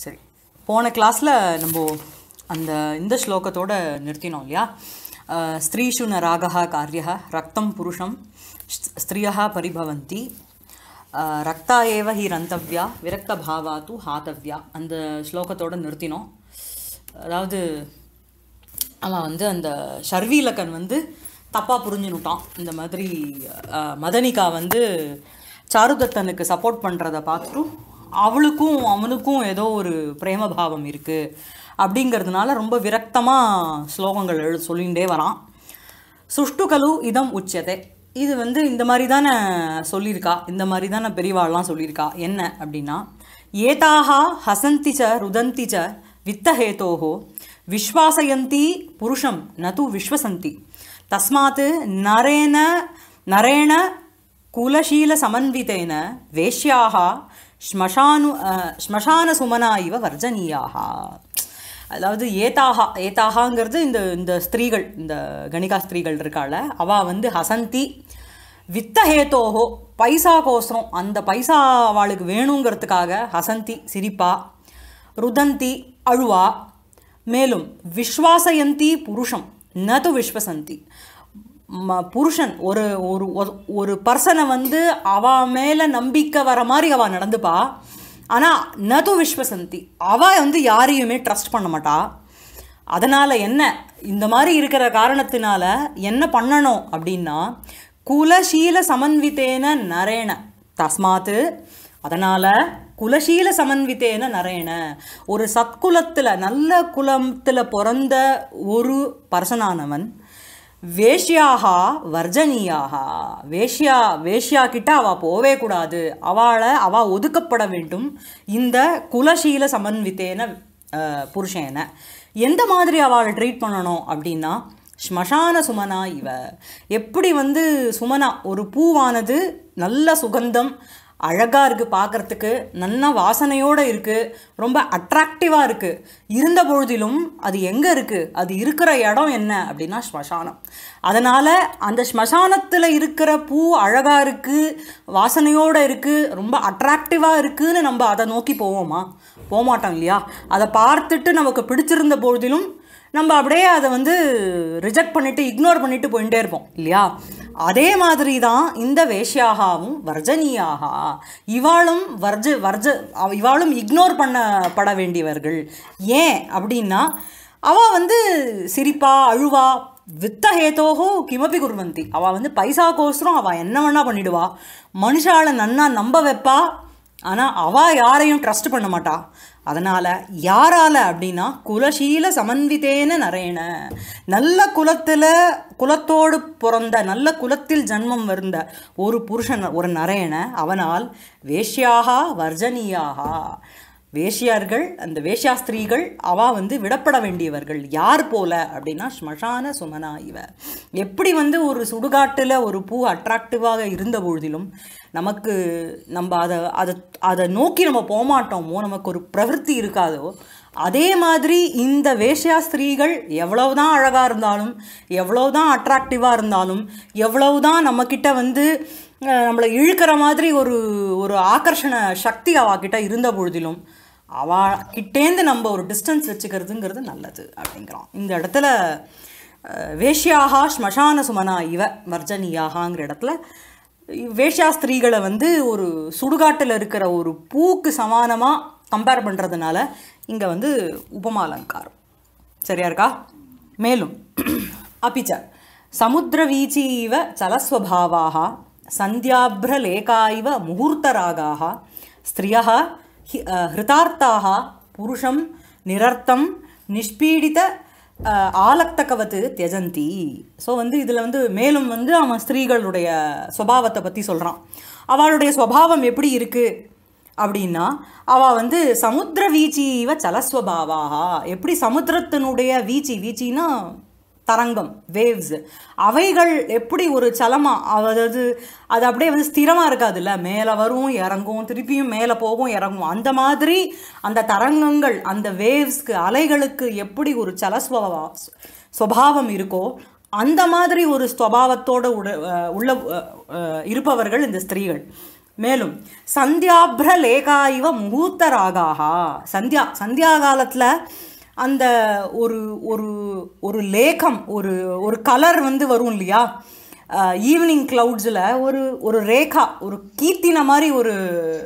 சரி போன கிளாஸில் நம்ம அந்த இந்த ஸ்லோகத்தோட நிறுத்தினோம் இல்லையா அஹ், ஸ்திரீஷு ந ராகா காரியா ரக்தம் புருஷம் ஸ்திரியா பரிபவந்தி அஹ், ரக்தா ஏவ ஹி ரந்தவ்யா விரக்த பாவா து ஹாதவ்யா அந்த ஸ்லோகத்தோட நிறுத்தினோம் அதாவது அவன் வந்து அந்த ஷர்வீலக்கன் வந்து தப்பாக புரிஞ்சுனுட்டான் இந்த மாதிரி அஹ், மதனிகா வந்து சாருதத்தனுக்கு சப்போர்ட் பண்ணுறத பார்த்துட்டு அவளுக்கும் அவனுக்கும் ஏதோ ஒரு பிரேம பாவம் இருக்குது அப்படிங்கிறதுனால ரொம்ப விரக்தமாக ஸ்லோகங்கள் எழு சொல்லிகிட்டே வரான் சுஷ்டுகலு இதம் உச்சதே இது வந்து இந்த மாதிரி தானே சொல்லியிருக்கா இந்த மாதிரி தானே பெரியவாள்லாம் சொல்லியிருக்கா என்ன அப்படின்னா ஏதாகா ஹசந்தி ச ருதந்தி ச வித்தஹேதோஹோ விஸ்வாசயந்தி புருஷம் நது விஸ்வசந்தி தஸ்மாத் நரேன நரேண குலசீலசமன்விதேன வேஷ்யாக ஸ்மஷானு அஹ், ஸ்மசானசுமனா இவ வர்ஜனீயாக அதாவது ஏதாகா ஏதாகாங்கிறது இந்த இந்த ஸ்திரீகள் இந்த கணிகா ஸ்திரீகள் இருக்காள அவ வந்து ஹசந்தி வித்தஹேதோஹோ பைசா கோசரம் அந்த பைசா அவளுக்கு வேணுங்கிறதுக்காக ஹசந்தி சிரிப்பா ருதந்தி அழுவா மேலும் விஸ்வாசயந்தி புருஷம் நது விஸ்வசந்தி ம புருஷன் ஒரு ஒரு ஒரு- ஒரு பர்சனை வந்து அவ மேலே நம்பிக்கை வர மாதிரி அவள் நடந்துப்பா ஆனால் நது விஸ்வசந்தி அவள் வந்து யாரையுமே ட்ரஸ்ட் பண்ண மாட்டா அதனால் என்ன இந்த மாதிரி இருக்கிற காரணத்தினால என்ன பண்ணணும் அப்படின்னா குலசீல சமன்வித்தேன நரேண தஸ்மாத்து அதனால் குலசீல சமன்வித்தேன நரேண ஒரு சத்குலத்தில் நல்ல குலத்தில் பிறந்த ஒரு பர்சனானவன் வேஷ்யாகா வர்ஜனீயாக வேஷ்யா வேஷ்யா கிட்ட அவள் போவே கூடாது அவளை அவள் ஒதுக்கப்பட வேண்டும் இந்த குலசீல சமன்வித்தேன அஹ், புருஷேன எந்த மாதிரி அவளை ட்ரீட் பண்ணணும் அப்படின்னா ஸ்மசான சுமனா இவ எப்படி வந்து சுமனா ஒரு பூவானது நல்ல சுகந்தம் அழகாக இருக்குது பார்க்கறதுக்கு நல்ல வாசனையோடு இருக்குது ரொம்ப அட்ராக்டிவாக இருக்குது இருந்த பொழுதிலும் அது எங்கே இருக்குது அது இருக்கிற இடம் என்ன அப்படின்னா ஸ்மசானம் அதனால் அந்த ஸ்மசானத்தில் இருக்கிற பூ அழகாக இருக்குது வாசனையோடு இருக்குது ரொம்ப அட்ராக்டிவாக இருக்குன்னு நம்ம அதை நோக்கி போவோமா போகமாட்டோம் இல்லையா அதை பார்த்துட்டு நமக்கு பிடிச்சிருந்த பொழுதிலும் நம்ம அப்படியே அதை வந்து ரிஜெக்ட் பண்ணிட்டு இக்னோர் பண்ணிட்டு போயிட்டே இருப்போம் இல்லையா அதே மாதிரி தான் இந்த வேஷ்யாகாவும் வர்ஜனியாகா இவாளும் வர்ஜ வர்ஜ அவ- இவாளும் இக்னோர் பண்ணப்பட வேண்டியவர்கள் ஏன் அப்படின்னா அவள் வந்து சிரிப்பா அழுவா வித்த ஹேத்தோஹோ கிமப்பி குர்வந்தி அவள் வந்து பைசாக்கோசரம் அவள் என்ன வேணா பண்ணிடுவா மனுஷாளை நன்னா நம்ப வைப்பா ஆனால் அவள் யாரையும் ட்ரஸ்ட் பண்ண மாட்டா அதனால் யாரால அப்படின்னா குலசீல சமன்விதேன நரேன நல்ல குலத்தில் குலத்தோடு பிறந்த நல்ல குலத்தில் ஜன்மம் வருந்த ஒரு புருஷன் ஒரு நரேன அவனால் வேஷ்யாகா வர்ஜனியாகா வேஷ்யார்கள் அந்த வேஷ்யா ஸ்திரீகள் அவ வந்து விடப்பட வேண்டியவர்கள் யார் போல அப்படின்னா ஸ்மசான சுமனா இவ எப்படி வந்து ஒரு சுடுகாட்டில் ஒரு பூ அட்ராக்டிவாக இருந்த பொழுதிலும் நமக்கு நம்ம அதை அதை அதை நோக்கி நம்ம போகமாட்டோமோ நமக்கு ஒரு பிரவൃத்தி இருக்காதோ அதே மாதிரி இந்த வேஷ்யா ஸ்திரீகள் எவ்வளவுதான் அழகாக இருந்தாலும் எவ்வளவுதான் அட்ராக்டிவாக இருந்தாலும் எவ்வளவுதான் நம்மக்கிட்ட வந்து அஹ், நம்மளை இழுக்கிற மாதிரி ஒரு ஒரு ஆகர்ஷண சக்தி அவகிட்ட இருந்த பொழுதிலும் அவ கிட்டேந்து நம்ம ஒரு டிஸ்டன்ஸ் வச்சுக்கிறதுங்கிறது நல்லது அப்படிங்கிறான் இந்த இடத்துல அஹ், வேஷ்யாகா ஸ்மசான சுமனா இவ வர்ஜனியாகாங்கிற இடத்துல வேஷ்யா ஸ்திரீகளை வந்து ஒரு சுடுகாட்டில் இருக்கிற ஒரு பூக்கு சமானமாக கம்பேர் பண்ணுறதுனால இங்கே வந்து உபமாலங்காரம் சரியா இருக்கா மேலும் அப்பிச்ச சமுத்திரவீச்சி இவ சலஸ்வபாவாக சந்தியாபிரலேகா இவ முகூர்த்தராகாக ஸ்திரியாக ஹிருதார்த்தாக புருஷம் நிரர்த்தம் நிஷ்பீடித அஹ், ஆலக்தகவத்து தியஜந்தி ஸோ வந்து இதில் வந்து மேலும் வந்து அவன் ஸ்திரீகளுடைய சுபாவத்தை பற்றி சொல்கிறான் அவளுடைய சுபாவம் எப்படி இருக்குது அப்படின்னா அவள் வந்து சமுத்திர வீச்சி இவ சலஸ்வபாவாகா எப்படி சமுத்திரத்தினுடைய வீச்சி வீச்சின்னா தரங்கம் வேவ்ஸ் அவைகள் எப்படி ஒரு சலமாக அதாவது அது அப்படியே வந்து ஸ்திரமாக இருக்காதுல்ல மேலே வரும் இறங்கும் திருப்பியும் மேலே போகும் இறங்கும் அந்த மாதிரி அந்த தரங்கங்கள் அந்த வேவ்ஸ்க்கு அலைகளுக்கு எப்படி ஒரு சலஸ்வபா சுபாவம் இருக்கோ அந்த மாதிரி ஒரு ஸ்வபாவத்தோட உட அஹ் உள்ள அஹ் அஹ் இருப்பவர்கள் இந்த ஸ்திரீகள் மேலும் சந்தியாபிர லேகா இவ முகூர்த்த ராகாகா சந்தியா சந்தியா காலத்தில் அந்த ஒரு ஒரு ஒரு லேகம் ஒரு ஒரு கலர் வந்து வரும் இல்லையா ஈவினிங் க்ளவுட்ஸில் ஒரு ஒரு ரேகா ஒரு கீர்த்தின மாதிரி ஒரு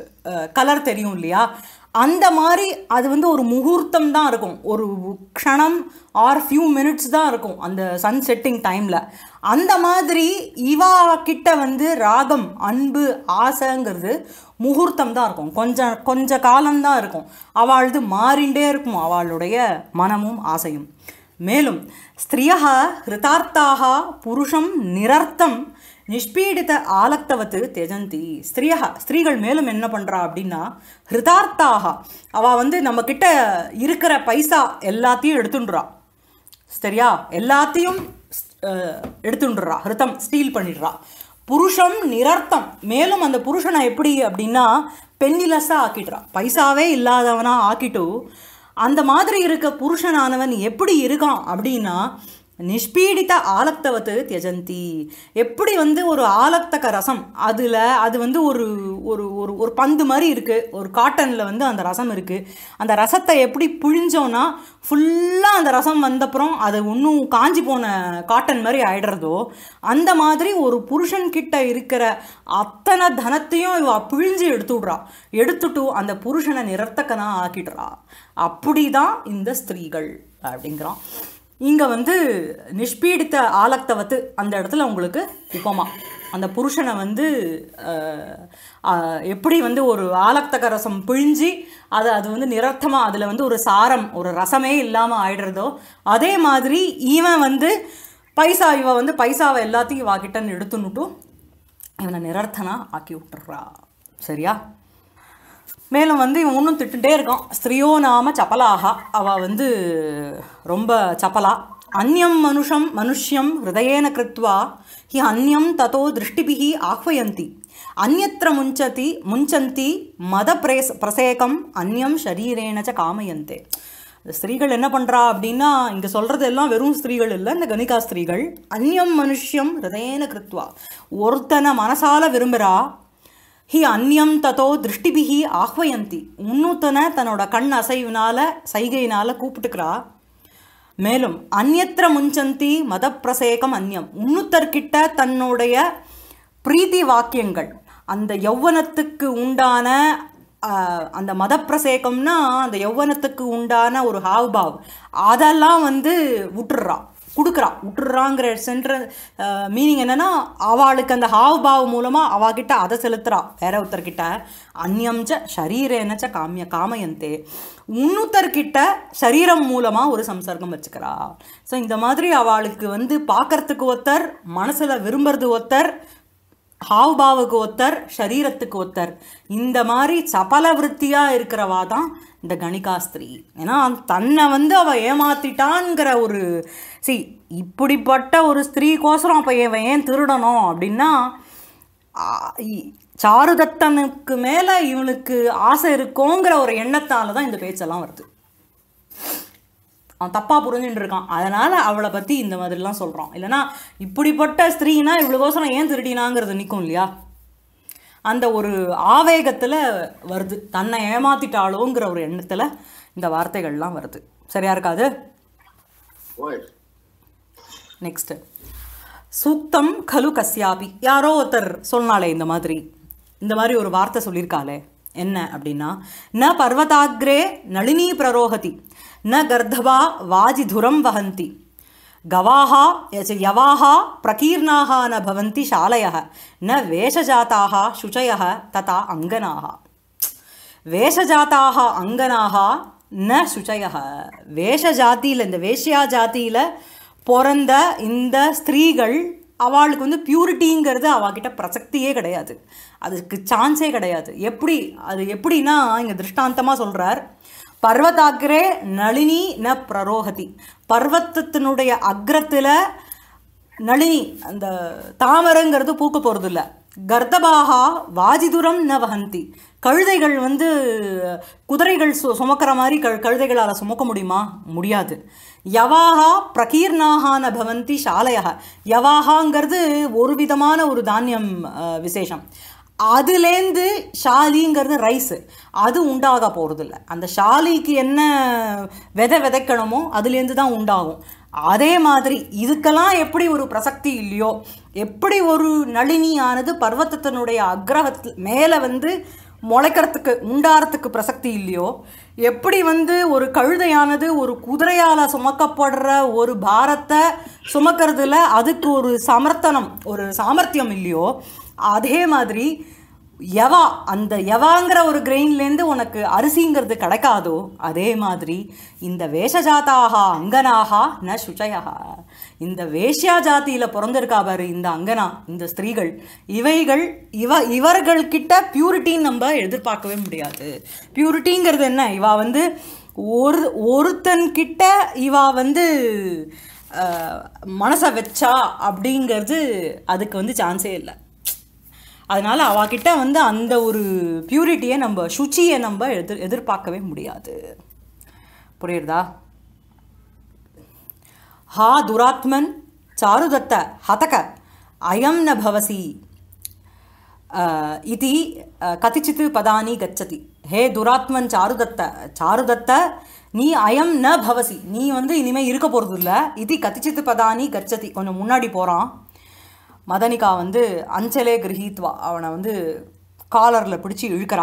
கலர் தெரியும் இல்லையா அந்த மாதிரி அது வந்து ஒரு முகூர்த்தம் தான் இருக்கும் ஒரு க்ஷணம் ஆர் ஃபியூ மினிட்ஸ் தான் இருக்கும் அந்த சன் செட்டிங் டைமில் அந்த மாதிரி இவா கிட்ட வந்து ராகம் அன்பு ஆசைங்கிறது முகூர்த்தம் தான் இருக்கும் கொஞ்சம் கொஞ்ச காலம்தான் இருக்கும் அவளது மாறிண்டே இருக்கும் அவளுடைய மனமும் ஆசையும் மேலும் ஸ்திரியா ஹிருதார்த்தாக புருஷம் நிரர்த்தம் நிஷ்பீடித ஆலக்தவத்து தெஜந்தி ஸ்திரியா ஸ்திரீகள் மேலும் என்ன பண்ணுறா அப்படின்னா ஹிருதார்த்தாக அவள் வந்து நம்மக்கிட்ட இருக்கிற பைசா எல்லாத்தையும் எடுத்துன்றா சரியா எல்லாத்தையும் அஹ், எடுத்துன்றா ஹிருதம் ஸ்டீல் பண்ணிடுறா புருஷம் நிரர்த்தம் மேலும் அந்த புருஷனை எப்படி அப்படின்னா பென்னிலஸாக ஆக்கிடுறா பைசாவே இல்லாதவனா ஆக்கிட்டு அந்த மாதிரி இருக்க புருஷனானவன் எப்படி இருக்கான் அப்படின்னா நிஷ்பீடித ஆலக்தவத்து தியஜந்தி எப்படி வந்து ஒரு ஆலக்தக ரசம் அதில் அது வந்து ஒரு ஒரு ஒரு ஒரு பந்து மாதிரி இருக்குது ஒரு காட்டனில் வந்து அந்த ரசம் இருக்குது அந்த ரசத்தை எப்படி புழிஞ்சோன்னா ஃபுல்லாக அந்த ரசம் வந்தப்புறம் அது இன்னும் காஞ்சி போன காட்டன் மாதிரி ஆயிடுறதோ அந்த மாதிரி ஒரு புருஷன் கிட்ட இருக்கிற அத்தனை தனத்தையும் இவ பிழிஞ்சு எடுத்து விட்றா எடுத்துட்டு அந்த புருஷனை நிரர்த்தக்கனா ஆக்கிடுறா அப்படி தான் இந்த ஸ்திரீகள் அப்படிங்கிறான் இங்கே வந்து நிஷ்பீடித்த ஆலக்தவத்து அந்த இடத்துல உங்களுக்கு இப்போமா அந்த புருஷனை வந்து அஹ், அஹ், எப்படி வந்து ஒரு ஆலக்தக ரசம் பிழிஞ்சி அது அது வந்து நிரர்த்தமாக அதில் வந்து ஒரு சாரம் ஒரு ரசமே இல்லாமல் ஆயிடுறதோ அதே மாதிரி இவன் வந்து பைசா இவன் வந்து பைசாவை எல்லாத்தையும் இவாக்கிட்டன்னு எடுத்துன்னுட்டும் இவனை நிரர்த்தனா ஆக்கி விட்டுறா சரியா மேலும் வந்து இவன் இன்னும் திட்டுட்டே இருக்கான் ஸ்திரியோ நாம சபலாக அவள் வந்து ரொம்ப சபலா அந்யம் மனுஷம் மனுஷ்யம் ஹிருதயேன கிருத்வா ஹி அந்யம் ததோ திருஷ்டிபிஹி ஆஹ்வயந்தி அந்யத்திர முஞ்சதி முஞ்சந்தி மத பிரேஸ் பிரசேகம் அந்யம் ஷரீரேன ச காமயந்தே இந்த ஸ்திரீகள் என்ன பண்ணுறா அப்படின்னா இங்கே சொல்கிறது எல்லாம் வெறும் ஸ்திரீகள் இல்லை இந்த கணிகா ஸ்திரீகள் அந்யம் மனுஷ்யம் ஹிருதயேன கிருத்வா ஒருத்தனை மனசால விரும்புகிறா ஹி அந்யம் ததோ திருஷ்டிபிஹி ஆஹ்வயந்தி இன்னொருத்தனை தன்னோட கண் அசைவினால சைகையினால கூப்பிட்டுக்கிறா மேலும் அந்யத்திர முஞ்சந்தி மதப்பிரசேகம் அந்யம் இன்னொருத்தர்கிட்ட தன்னுடைய பிரீத்தி வாக்கியங்கள் அந்த யௌவனத்துக்கு உண்டான ஆஹ், அந்த மதப்பிரசேகம்னா அந்த யௌவனத்துக்கு உண்டான ஒரு ஹாவ்பாவ் அதெல்லாம் வந்து விட்டுடுறா கொடுக்குறா விட்டுடுறாங்கிற சென்ற மீனிங் என்னன்னா அவளுக்கு அந்த ஹாவ்பாவ் மூலமாக அவகிட்ட அதை செலுத்துறா வேற ஒருத்தர்கிட்ட அந்யம்ச்ச ஷரீரேனச்ச காமிய காமயந்தே இன்னொருத்தர்கிட்ட சரீரம் மூலமாக ஒரு சம்சர்க்கம் வச்சுக்கிறா ஸோ இந்த மாதிரி அவளுக்கு வந்து பார்க்கறதுக்கு ஒருத்தர் மனசில் விரும்புறது ஒருத்தர் ஹாவ்பாவுக்கு ஒத்தர் சரீரத்துக்கு ஒத்தர் இந்த மாதிரி சபல விருத்தியாக இருக்கிறவா தான் இந்த கணிகாஸ்திரி ஏன்னா தன்னை வந்து அவள் ஏமாத்திட்டான்ங்கிற ஒரு சி இப்படிப்பட்ட ஒரு ஸ்திரீக்கோசரம் அப்போ இவன் ஏன் திருடணும் அப்படின்னா ஆ, இ- சாருதத்தனுக்கு மேலே இவனுக்கு ஆசை இருக்கோங்கிற ஒரு எண்ணத்தால தான் இந்த பேச்செல்லாம் வருது அவன் தப்பாக புரிஞ்சுட்டு இருக்கான் அதனால் அவளை பற்றி இந்த மாதிரிலாம் சொல்கிறான் இல்லைனா இப்படிப்பட்ட ஸ்திரீனா இவ்வளோசரம் ஏன் திருடினாங்கிறது நிற்கும் இல்லையா அந்த ஒரு ஆவேகத்தில் வருது தன்னை ஏமாத்திட்டாளோங்கிற ஒரு எண்ணத்தில் இந்த வார்த்தைகள்லாம் வருது சரியா இருக்காது Right. நெக்ஸ்ட் சூக்தம் கலு கஸ்யாபி யாரோ ஒருத்தர் சொன்னாலே இந்த மாதிரி இந்த மாதிரி ஒரு வார்த்தை சொல்லியிருக்காளே என்ன அப்படின்னா ந பர்வதாக்ரே நளினி பிரரோகதி ந கர்தவா வாஜிதுரம் வஹந்தி கவாः யச்ச யவாः பிரகீர்ணாः न भवन्ति शालयः न वेषजाताः शुचयः तथा अङ्गनाः வேஷஜாத்தாக அங்கனாக ந சுச்சயக வேஷஜாத்தியில் இந்த வேஷ்யா ஜாத்தியில் பிறந்த இந்த ஸ்திரீகள் அவளுக்கு வந்து பியூரிட்டிங்கிறது அவகிட்ட பிரசக்தியே கிடையாது அதுக்கு சான்ஸே கிடையாது எப்படி அது எப்படின்னா இங்கே திருஷ்டாந்தமாக சொல்கிறார் பர்வதாக்ரே நளினி ந பிரரோகதி பர்வத்தத்தினுடைய அக்ரத்தில் நளினி அந்த தாமரைங்கிறது பூக்க போகிறது இல்லை கர்தபாகா வாஜிதுரம் ந வகந்தி கழுதைகள் வந்து குதிரைகள் சு சுமக்கிற மாதிரி கழு கழுதைகளால் சுமக்க முடியுமா முடியாது யவாகா பிரகீர்ணாகா ந பவந்தி சாலையாக யவாகாங்கிறது ஒரு விதமான ஒரு தானியம் அஹ், விசேஷம் அதுலேருந்து ஷாலிங்கிறது ரைஸு அது உண்டாக போகிறதில்ல அந்த ஷாலிக்கு என்ன விதை விதைக்கணுமோ அதுலேருந்து தான் உண்டாகும் அதே மாதிரி இதுக்கெல்லாம் எப்படி ஒரு பிரசக்தி இல்லையோ எப்படி ஒரு நளினியானது பர்வத்தத்தினுடைய அக்ரகத்தில் மேலே வந்து முளைக்கிறதுக்கு உண்டாரத்துக்கு பிரசக்தி இல்லையோ எப்படி வந்து ஒரு கழுதையானது ஒரு குதிரையால் சுமக்கப்படுற ஒரு பாரத்தை சுமக்கிறதுல அதுக்கு ஒரு சமர்த்தனம் ஒரு சாமர்த்தியம் இல்லையோ அதே மாதிரி யவா அந்த யவாங்கிற ஒரு கிரெயின்லேருந்து உனக்கு அரிசிங்கிறது கிடைக்காதோ அதே மாதிரி இந்த வேஷஜாதாக அங்கனாகா ந சுச்சயா இந்த வேஷ்யா ஜாதியில் பிறந்திருக்கா பாரு இந்த அங்கனா இந்த ஸ்திரீகள் இவைகள் இவ இவர்கள்கிட்ட பியூரிட்டின்னு நம்ம எதிர்பார்க்கவே முடியாது பியூரிட்டிங்கிறது என்ன இவா வந்து ஒரு ஒருத்தன்கிட்ட இவா வந்து அஹ், மனசை வச்சா அப்படிங்கிறது அதுக்கு வந்து சான்ஸே இல்லை அதனால் அவகிட்ட வந்து அந்த ஒரு பியூரிட்டியை நம்ம சுச்சியை நம்ம எதிர் எதிர்பார்க்கவே முடியாது புரியுறதா ஹா துராத்மன் சாருதத்த ஹதக அயம் ந பவசி அஹ், இதி அஹ், கதிச்சித் பதானி கச்சதி ஹே துராத்மன் சாருதத்த சாருதத்த நீ அயம் ந பவசி நீ வந்து இனிமேல் இருக்க போகிறது இல்லை இது கதிச்சித் பதானி கச்சதி கொஞ்சம் முன்னாடி போகிறான் மதனிகா வந்து அஞ்சலே கிரகித்வா அவனை வந்து காலரில் பிடிச்சி இழுக்கிறா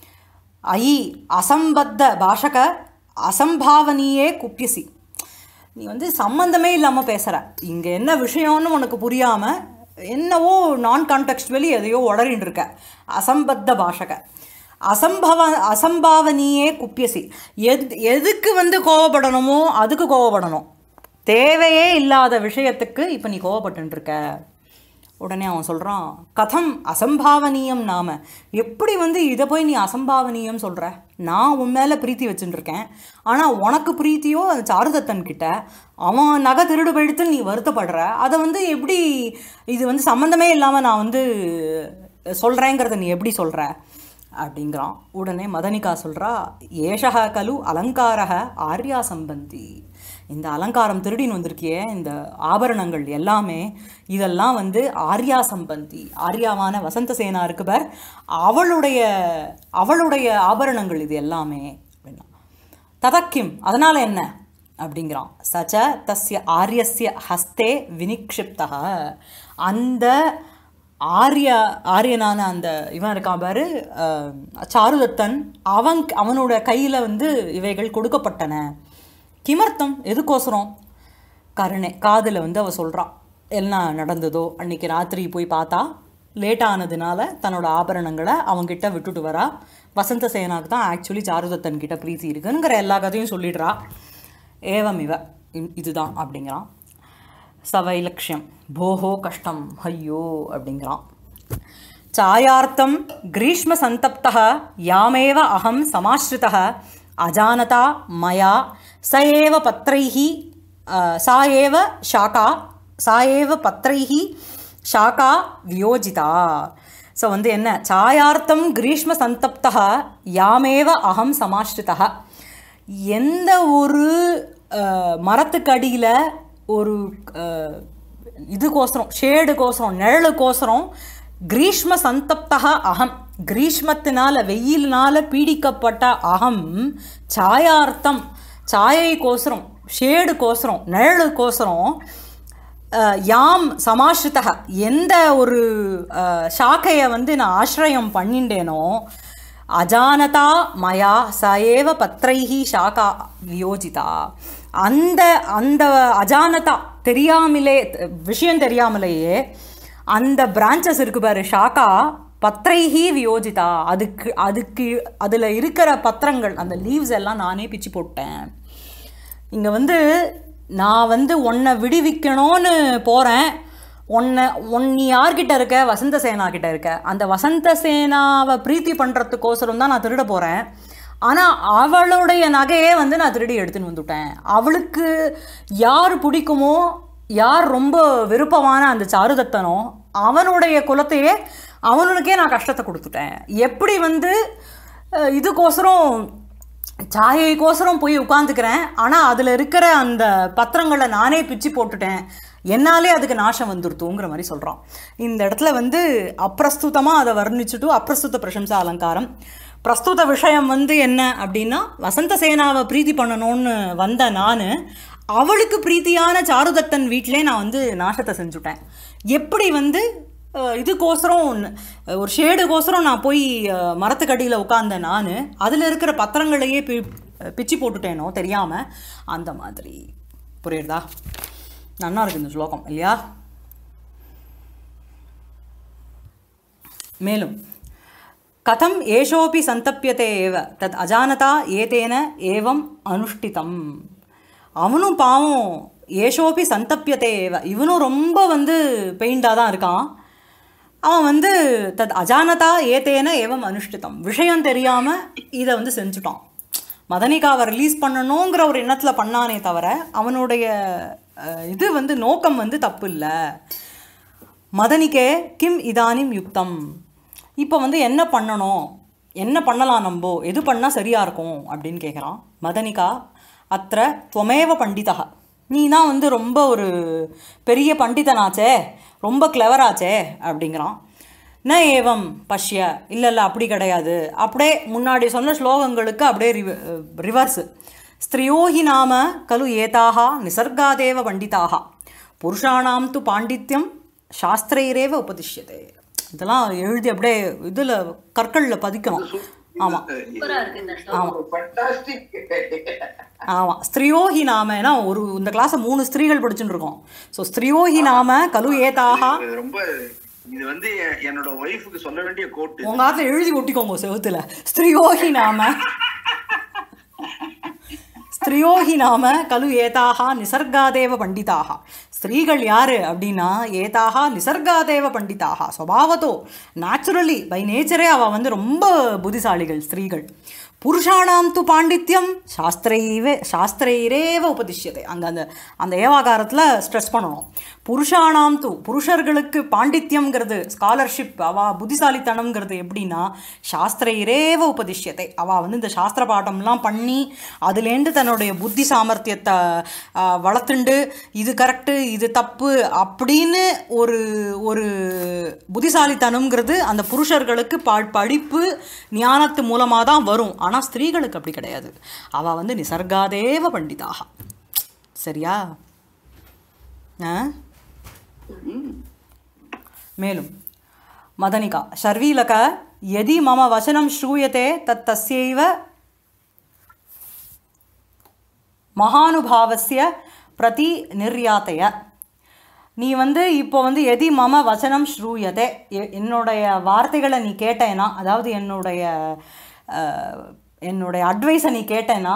ஐ அசம்பத்த பாஷக அசம்பாவனியே குப்பியசி நீ வந்து சம்மந்தமே இல்லாமல் பேசுகிற இங்கே என்ன விஷயம்னு உனக்கு புரியாமல் என்னவோ நான் கான்டெக்ஸ்டுவலி எதையோ உளறின்னு இருக்க அசம்பத்த பாஷக அசம்பவ அசம்பாவனியே குப்பியசி எது எதுக்கு வந்து கோவப்படணுமோ அதுக்கு கோவப்படணும் தேவையே இல்லாத விஷயத்துக்கு இப்போ நீ கோவப்பட்டுன்னு இருக்க உடனே அவன் சொல்கிறான் கதம் அசம்பாவனீயம் நாம எப்படி வந்து இதை போய் நீ அசம்பாவனீயம் சொல்கிற நான் உன் மேலே பிரீத்தி வச்சுட்டு இருக்கேன் ஆனால் உனக்கு பிரீத்தியோ அது சாருதத்தன் கிட்ட அவன் நகை திருடு போயிடுத்து நீ வருத்தப்படுற அதை வந்து எப்படி இது வந்து சம்மந்தமே இல்லாமல் நான் வந்து சொல்கிறேங்கிறத நீ எப்படி சொல்கிற அப்படிங்கிறான் உடனே மதனிகா சொல்கிறா ஏஷக கலு அலங்காரக ஆர்யா சம்பந்தி இந்த அலங்காரம் திருடின்னு வந்திருக்கியே இந்த ஆபரணங்கள் எல்லாமே இதெல்லாம் வந்து ஆர்யா சம்பந்தி ஆர்யாவான வசந்த சேனா இருக்கு பார் அவளுடைய அவளுடைய ஆபரணங்கள் இது எல்லாமே அப்படின்னா ததக்கிம் அதனால் என்ன அப்படிங்கிறான் சச்ச தஸ்ய ஆரியஸ்ய ஹஸ்தே வினிக்ஷிப்தா அந்த ஆரிய ஆரியனான அந்த இவன் இருக்கான் பாரு அஹ், சாருதத்தன் அவன் அவனோட கையில் வந்து இவைகள் கொடுக்கப்பட்டன கிமர்த்தம் எதுக்கோசரம் கருணை காதில் வந்து அவ சொல்கிறான் என்ன நடந்ததோ அன்னைக்கு ராத்திரி போய் பார்த்தா லேட் ஆனதுனால தன்னோட ஆபரணங்களை அவன்கிட்ட விட்டுட்டு வரா வசந்த சேனாக்கு தான் ஆக்சுவலி சாருதத்தன் கிட்ட பிரீத்தி இருக்குங்கிற எல்லா கதையும் சொல்லிடுறா ஏவம் இவ இ- இதுதான் அப்படிங்கிறான் சவைலக்ஷ்யம் போஹோ கஷ்டம் ஐயோ அப்படிங்கிறான் சாயார்த்தம் கிரீஷ்ம சந்தப்தः யாமேவ அகம் சமாஸ்ரிதः அஜானதா மயா ச ஏவ பத்ரைः அஹ், சா ஏவ ஷாக்கா சா ஏவ பத்ரைः ஷாக்கா வியோஜிதா ஸோ வந்து என்ன சாயார்த்தம் கிரீஷ்ம சந்தப்தः யாமேவ அகம் சமாஸ்ரிதः எந்த ஒரு அஹ், மரத்துக்கடியில் ஒரு அஹ், இதுக்கோசரம் ஷேடுக்கோசரம் நிழலுக்கோசரம் கிரீஷ்ம சந்தப்தக அகம் கிரீஷ்மத்தினால வெயிலினால பீடிக்கப்பட்ட அகம் சாயார்த்தம் சாயைக்கோசரம் ஷேடுக்கோசரம் நிழலுக்கோசரம் அஹ், யாம் சமாஸ்ரிதக எந்த ஒரு அஹ், சாக்கையை வந்து நான் ஆசிரயம் பண்ணிண்டேனோ அஜானதா மயா ச ஏவ பத்ரைஹி ஷாக்கா வியோஜிதா அந்த அந்த அஜானதா தெரியாமலே விஷயம் தெரியாமலேயே அந்த பிரான்ச்சஸ் இருக்கு பாரு ஷாக்கா பத்ரைஹி வியோஜிதா அதுக்கு அதுக்கு அதில் இருக்கிற பத்திரங்கள் அந்த லீவ்ஸ் எல்லாம் நானே பிச்சு போட்டேன் இங்கே வந்து நான் வந்து உன்னை விடுவிக்கணும்னு போகிறேன் உன்னை உன் நீ யார்கிட்ட இருக்க வசந்த சேனா கிட்ட இருக்க அந்த வசந்த சேனாவை பிரீத்தி பண்ணுறதுக்கோசரம் தான் நான் திருட போகிறேன் ஆனால் அவளுடைய நகையே வந்து நான் திருடி எடுத்துன்னு வந்துவிட்டேன் அவளுக்கு யார் பிடிக்குமோ யார் ரொம்ப விருப்பமான அந்த சாருதத்தனோ அவனுடைய குலத்தையே அவனுக்கே நான் கஷ்டத்தை கொடுத்துட்டேன் எப்படி வந்து அஹ், இதுக்கோசரம் சாயைக்கோசரம் போய் உட்காந்துக்கிறேன் ஆனால் அதில் இருக்கிற அந்த பத்திரங்களை நானே பிச்சு போட்டுட்டேன் என்னாலே அதுக்கு நாசம் வந்துருத்துங்கிற மாதிரி சொல்கிறான் இந்த இடத்துல வந்து அப்பிரஸ்துதமாக அதை வர்ணிச்சுட்டு அப்பிரஸ்துத பிரசம்சா அலங்காரம் பிரஸ்துத விஷயம் வந்து என்ன அப்படின்னா வசந்த சேனாவை பிரீத்தி பண்ணணும்னு வந்த நான் அவளுக்கு பிரீத்தியான சாருதத்தன் வீட்டிலே நான் வந்து நாசத்தை செஞ்சுட்டேன் எப்படி வந்து அஹ், இதுக்கோசரம் ஒண்ணு- ஒரு ஷேடுக்கோசரம் நான் போய் அஹ், மரத்துக்கடியில் உட்கார்ந்த நான் அதில் இருக்கிற பத்திரங்களையே பி பிச்சு போட்டுட்டேனோ தெரியாமல் அந்த மாதிரி புரியுறதா நன்னா இருக்கு இந்த ஸ்லோகம் இல்லையா மேலும் கதம் ஏஷோபி சந்தப்பியதே ஏவ தத் அஜானதா ஏதேன ஏவம் அனுஷ்டிதம் அவனும் பாவம் ஏஷோபி சந்தப்பியதே ஏவ இவனும் ரொம்ப வந்து பெயிண்டாக தான் இருக்கான் அவன் வந்து தத் அஜானதா ஏதேன ஏவம் அனுஷ்டிதம் விஷயம் தெரியாமல் இதை வந்து செஞ்சுட்டான் மதனிகாவை ரிலீஸ் பண்ணணுங்கிற ஒரு எண்ணத்தில் பண்ணானே தவிர அவனுடைய அஹ், இது வந்து நோக்கம் வந்து தப்பு இல்லை மதனிக்கே கிம் இதானிம் யுக்தம் இப்போ வந்து என்ன பண்ணணும் என்ன பண்ணலாம் நம்போ எது பண்ணால் சரியாக இருக்கும் அப்படின்னு கேட்குறான் மதனிகா அத்த துவமேவ பண்டிதா நீ தான் வந்து ரொம்ப ஒரு பெரிய பண்டிதனாச்சே ரொம்ப கிளவராச்சே அப்படிங்கிறான் ந ஏவம் பஷ்ய இல்லை இல்லை அப்படி கிடையாது அப்படியே முன்னாடி சொன்ன ஸ்லோகங்களுக்கு அப்படியே ரிவ ரிவர்ஸு ஸ்திரியோஹி நாம கலு ஏதாக நிசர்காதேவ பண்டிதாக புருஷானாம் து பாண்டித்யம் சாஸ்திரைரேவ உபதிஷ்யதே இதெல்லாம் எழுதி அப்படியே இதில் கற்களில் பதிக்கணும் ஆமாம் சூப்பரா இருக்கு இந்த ஸ்லோகம் ஃபண்டாஸ்டிக் ஆமாம் ஸ்திரியோஹி நாம ஏன்னா ஒரு இந்த கிளாஸை மூணு ஸ்திரீகள் படிச்சுட்டு இருக்கோம் ஸோ ஸ்திரியோஹி நாம கலு ஏதாக ரொம்ப இது வந்து எ- என்னோட ஒய்ஃபுக்கு சொல்ல வேண்டிய கோட்டு உங்க ஆத்துல எழுதி ஒட்டிக்கோங்க செவுத்துல ஸ்திரியோஹி நாம ஸ்திரியோஹி நாம கலு ஏதாக நிசர்காதேவ பண்டிதாக ஸ்திரீகள் யாரு அப்படின்னா ஏதாக நிசர்காதேவ பண்டிதாக சுவாவத்தோ நேச்சுரலி பை நேச்சரே அவ வந்து ரொம்ப புத்திசாலிகள் ஸ்திரீகள் புருஷானாம் து பாண்டித்யம் சாஸ்திரைவே சாஸ்திரைரேவ உபதிஷ்யத்தை அங்கே அந்த அந்த ஏவாகாரத்தில் ஸ்ட்ரெஸ் பண்ணணும் புருஷானாம் து புருஷர்களுக்கு பாண்டித்யம்ங்கிறது ஸ்காலர்ஷிப் அவ புத்திசாலித்தனம்ங்கிறது எப்படின்னா சாஸ்திரைரேவ உபதிஷ்யத்தை அவ வந்து இந்த சாஸ்திர பாடம்லாம் பண்ணி அதுலேருந்து தன்னுடைய புத்தி சாமர்த்தியத்தை ஆ, வளர்த்துண்டு இது கரெக்டு இது தப்பு அப்படின்னு ஒரு ஒரு புத்திசாலித்தனம்ங்கிறது அந்த புருஷர்களுக்கு ப படிப்பு ஞானத்து மூலமாக தான் வரும் ஆனால் ஸ்திரீகளுக்கு அப்படி கிடையாது அவள் வந்து நிசர்காதேவ பண்டிதாக சரியா ஆ மேலும் மதனிகா ஷர்வீலக யதி மம வசனம் ஸ்ரூயத்தே தத் தஸ்யைவ மகானுபாவஸ்ய பிரதி நிர்யாத்தைய நீ வந்து இப்போ வந்து எதி மம வசனம் ஸ்ரூயதே எ- என்னுடைய வார்த்தைகளை நீ கேட்டேனா அதாவது என்னுடைய அஹ், என்னுடைய அட்வைஸை நீ கேட்டேனா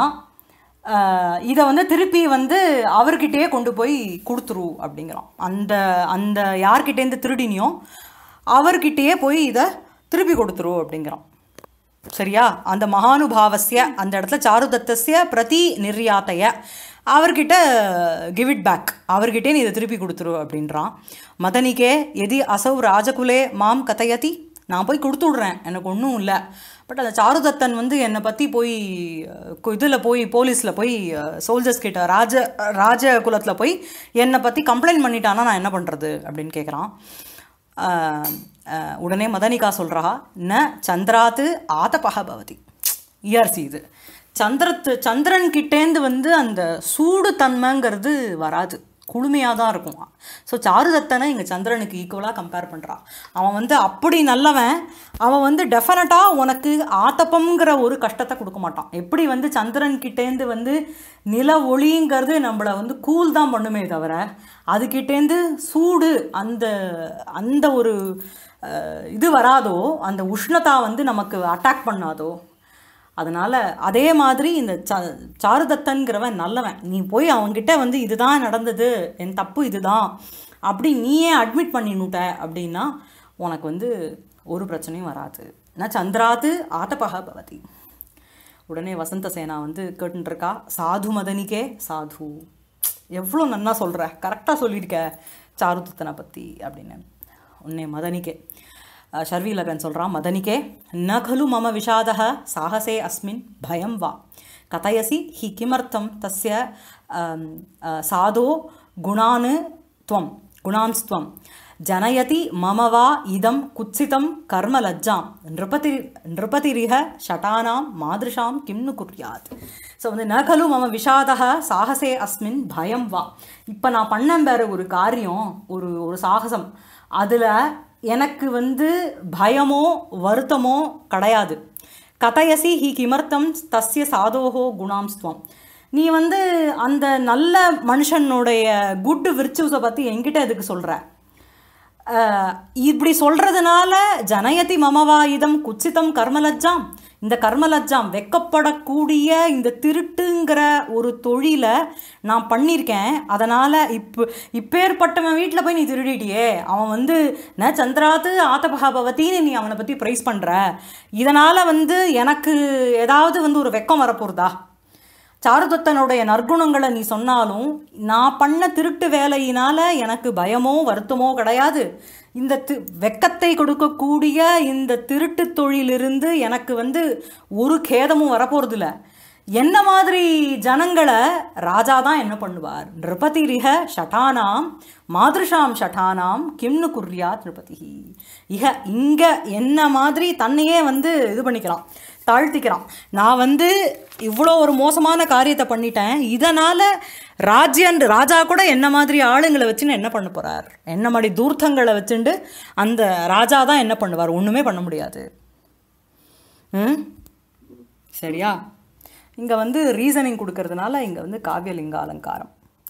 அஹ், இதை வந்து திருப்பி வந்து அவர்கிட்டயே கொண்டு போய் கொடுத்துரு அப்படிங்கிறான் அந்த அந்த யார்கிட்டேருந்து திருடினியோ அவர்கிட்டயே போய் இதை திருப்பி கொடுத்துரு அப்படிங்கிறான் சரியா அந்த மகானுபாவஸ்ய அந்த இடத்துல சாருதத்தஸ்ய பிரதி நிர்யாத்தைய அவர்கிட்ட கிவ் இட் பேக் அவர்கிட்டே நீ இதை திருப்பி கொடுத்துரு அப்படின்றான் மதனிக்கே எதி அசௌ ராஜகுலே மாம் கதையதி நான் போய் கொடுத்து விட்றேன் எனக்கு ஒன்றும் இல்லை பட் அந்த சாருதத்தன் வந்து என்னை பற்றி போய் இதில் போய் போலீஸில் போய் சோல்ஜர்ஸ் கிட்ட ராஜ ராஜ குலத்தில் போய் என்னை பற்றி கம்ப்ளைண்ட் பண்ணிட்டானா நான் என்ன பண்ணுறது அப்படின்னு கேட்குறான் ஆஹ், ஆஹ், உடனே மதனிகா சொல்கிறா ந சந்திராத்து ஆதபக பவதி இயர்சி இது சந்திரத்து சந்திரன் கிட்டேந்து வந்து அந்த சூடு தன்மைங்கிறது வராது குளுமையாக தான் இருக்கும் ஸோ சாருதத்தனை இங்கே சந்திரனுக்கு ஈக்குவலாக கம்பேர் பண்ணுறான் அவன் வந்து அப்படி நல்லவன் அவன் வந்து டெஃபினட்டாக உனக்கு ஆத்தப்பம்ங்கிற ஒரு கஷ்டத்தை கொடுக்க மாட்டான் எப்படி வந்து சந்திரன் கிட்டேந்து வந்து நில ஒளிங்கிறது நம்மளை வந்து கூல் தான் பண்ணுமே தவிர அதுக்கிட்டேந்து சூடு அந்த அந்த ஒரு அஹ், இது வராதோ அந்த உஷ்ணதா வந்து நமக்கு அட்டாக் பண்ணாதோ அதனால் அதே மாதிரி இந்த ச சாருதத்தன்கிறவன் நல்லவன் நீ போய் அவன்கிட்ட வந்து இதுதான் நடந்தது என் தப்பு இதுதான் அப்படி நீயே அட்மிட் பண்ணினுட்ட அப்படின்னா உனக்கு வந்து ஒரு பிரச்சனையும் வராது நான் சந்திராத்து ஆத்தபக பவதி உடனே வசந்த சேனா வந்து கேட்டுருக்கா சாது மதனிக்கே சாது எவ்வளோ நன்னா சொல்கிற கரெக்டாக சொல்லியிருக்க சாருதத்தனை பற்றி அப்படின்னு உன்னை மதனிக்கே அஹ், ஷர்வீலகன் சொல்கிறான் மதனிக்கே ந खलु மம விஷாதः சாகசே அஸ்மின் பயம் வா கதயசி ஹி கிமர்த்தம் தஸ்ய அம், அஹ், சாதோ குணான் त्वं गुणांस्त्वं जनयति मम वा इदं कुत्सितं कर्मलज्जां नृपति नृपतिरिह ஷட்டானாं மாதிருஷாம் கிம் நு குர்யாத் ஸோ வந்து ந கலு மம விஷாதக சாகசே அஸ்மின் பயம் வா இப்போ நான் பண்ணேன் வேற ஒரு காரியம் ஒரு ஒரு சாகசம் அதில் எனக்கு வந்து பயமோ வருத்தமோ கிடையாது கதயசி ஹி கிமர்த்தம் தஸ்ய சாதோஹோ குணாம்ஸ்துவம் நீ வந்து அந்த நல்ல மனுஷனுடைய குட் விர்ச்சுஸை பற்றி என்கிட்ட எதுக்கு சொல்கிற இப்படி சொல்கிறதுனால ஜனயதி மமவா இதம் குச்சிதம் கர்மலஜ்ஜாம் இந்த கர்மலஜ்ஜாம் வெக்கப்படக்கூடிய இந்த திருட்டுங்கிற ஒரு தொழிலை நான் பண்ணியிருக்கேன் அதனால் இப்போ இப்பேற்பட்டவன் வீட்டில் போய் நீ திருடிட்டியே அவன் வந்து ந சந்திராத்து ஆத்தபகா பவத்தின்னு நீ அவனை பற்றி ப்ரைஸ் பண்ணுற இதனால் வந்து எனக்கு ஏதாவது வந்து ஒரு வெக்கம் வரப்போகிறதா சாருதத்தனுடைய நற்குணங்களை நீ சொன்னாலும் நான் பண்ண திருட்டு வேலையினால எனக்கு பயமோ வருத்தமோ கிடையாது இந்த தி வெக்கத்தை கொடுக்கக்கூடிய இந்த திருட்டு தொழிலிருந்து எனக்கு வந்து ஒரு கேதமும் வரப்போகிறதில்ல என்ன மாதிரி ஜனங்களை ராஜா தான் என்ன பண்ணுவார் நிருபதிரிக ஷட்டானாம் மாதிருஷாம் ஷட்டானாம் கிம்னு குர்யாத் நிருபதி இக இங்கே என்ன மாதிரி தன்னையே வந்து இது பண்ணிக்கிறான் தாழ்த்திக்கிறான் நான் வந்து இவ்வளோ ஒரு மோசமான காரியத்தை பண்ணிட்டேன் இதனால் ராஜ்யன் ராஜா கூட என்ன மாதிரி ஆளுங்களை வச்சுன்னு என்ன பண்ண போகிறார் என்ன மாதிரி தூர்த்தங்களை வச்சுண்டு அந்த ராஜா தான் என்ன பண்ணுவார் ஒன்றுமே பண்ண முடியாது ம் சரியா இங்கே வந்து ரீசனிங் கொடுக்கறதுனால இங்கே வந்து காவியலிங்க அலங்காரம்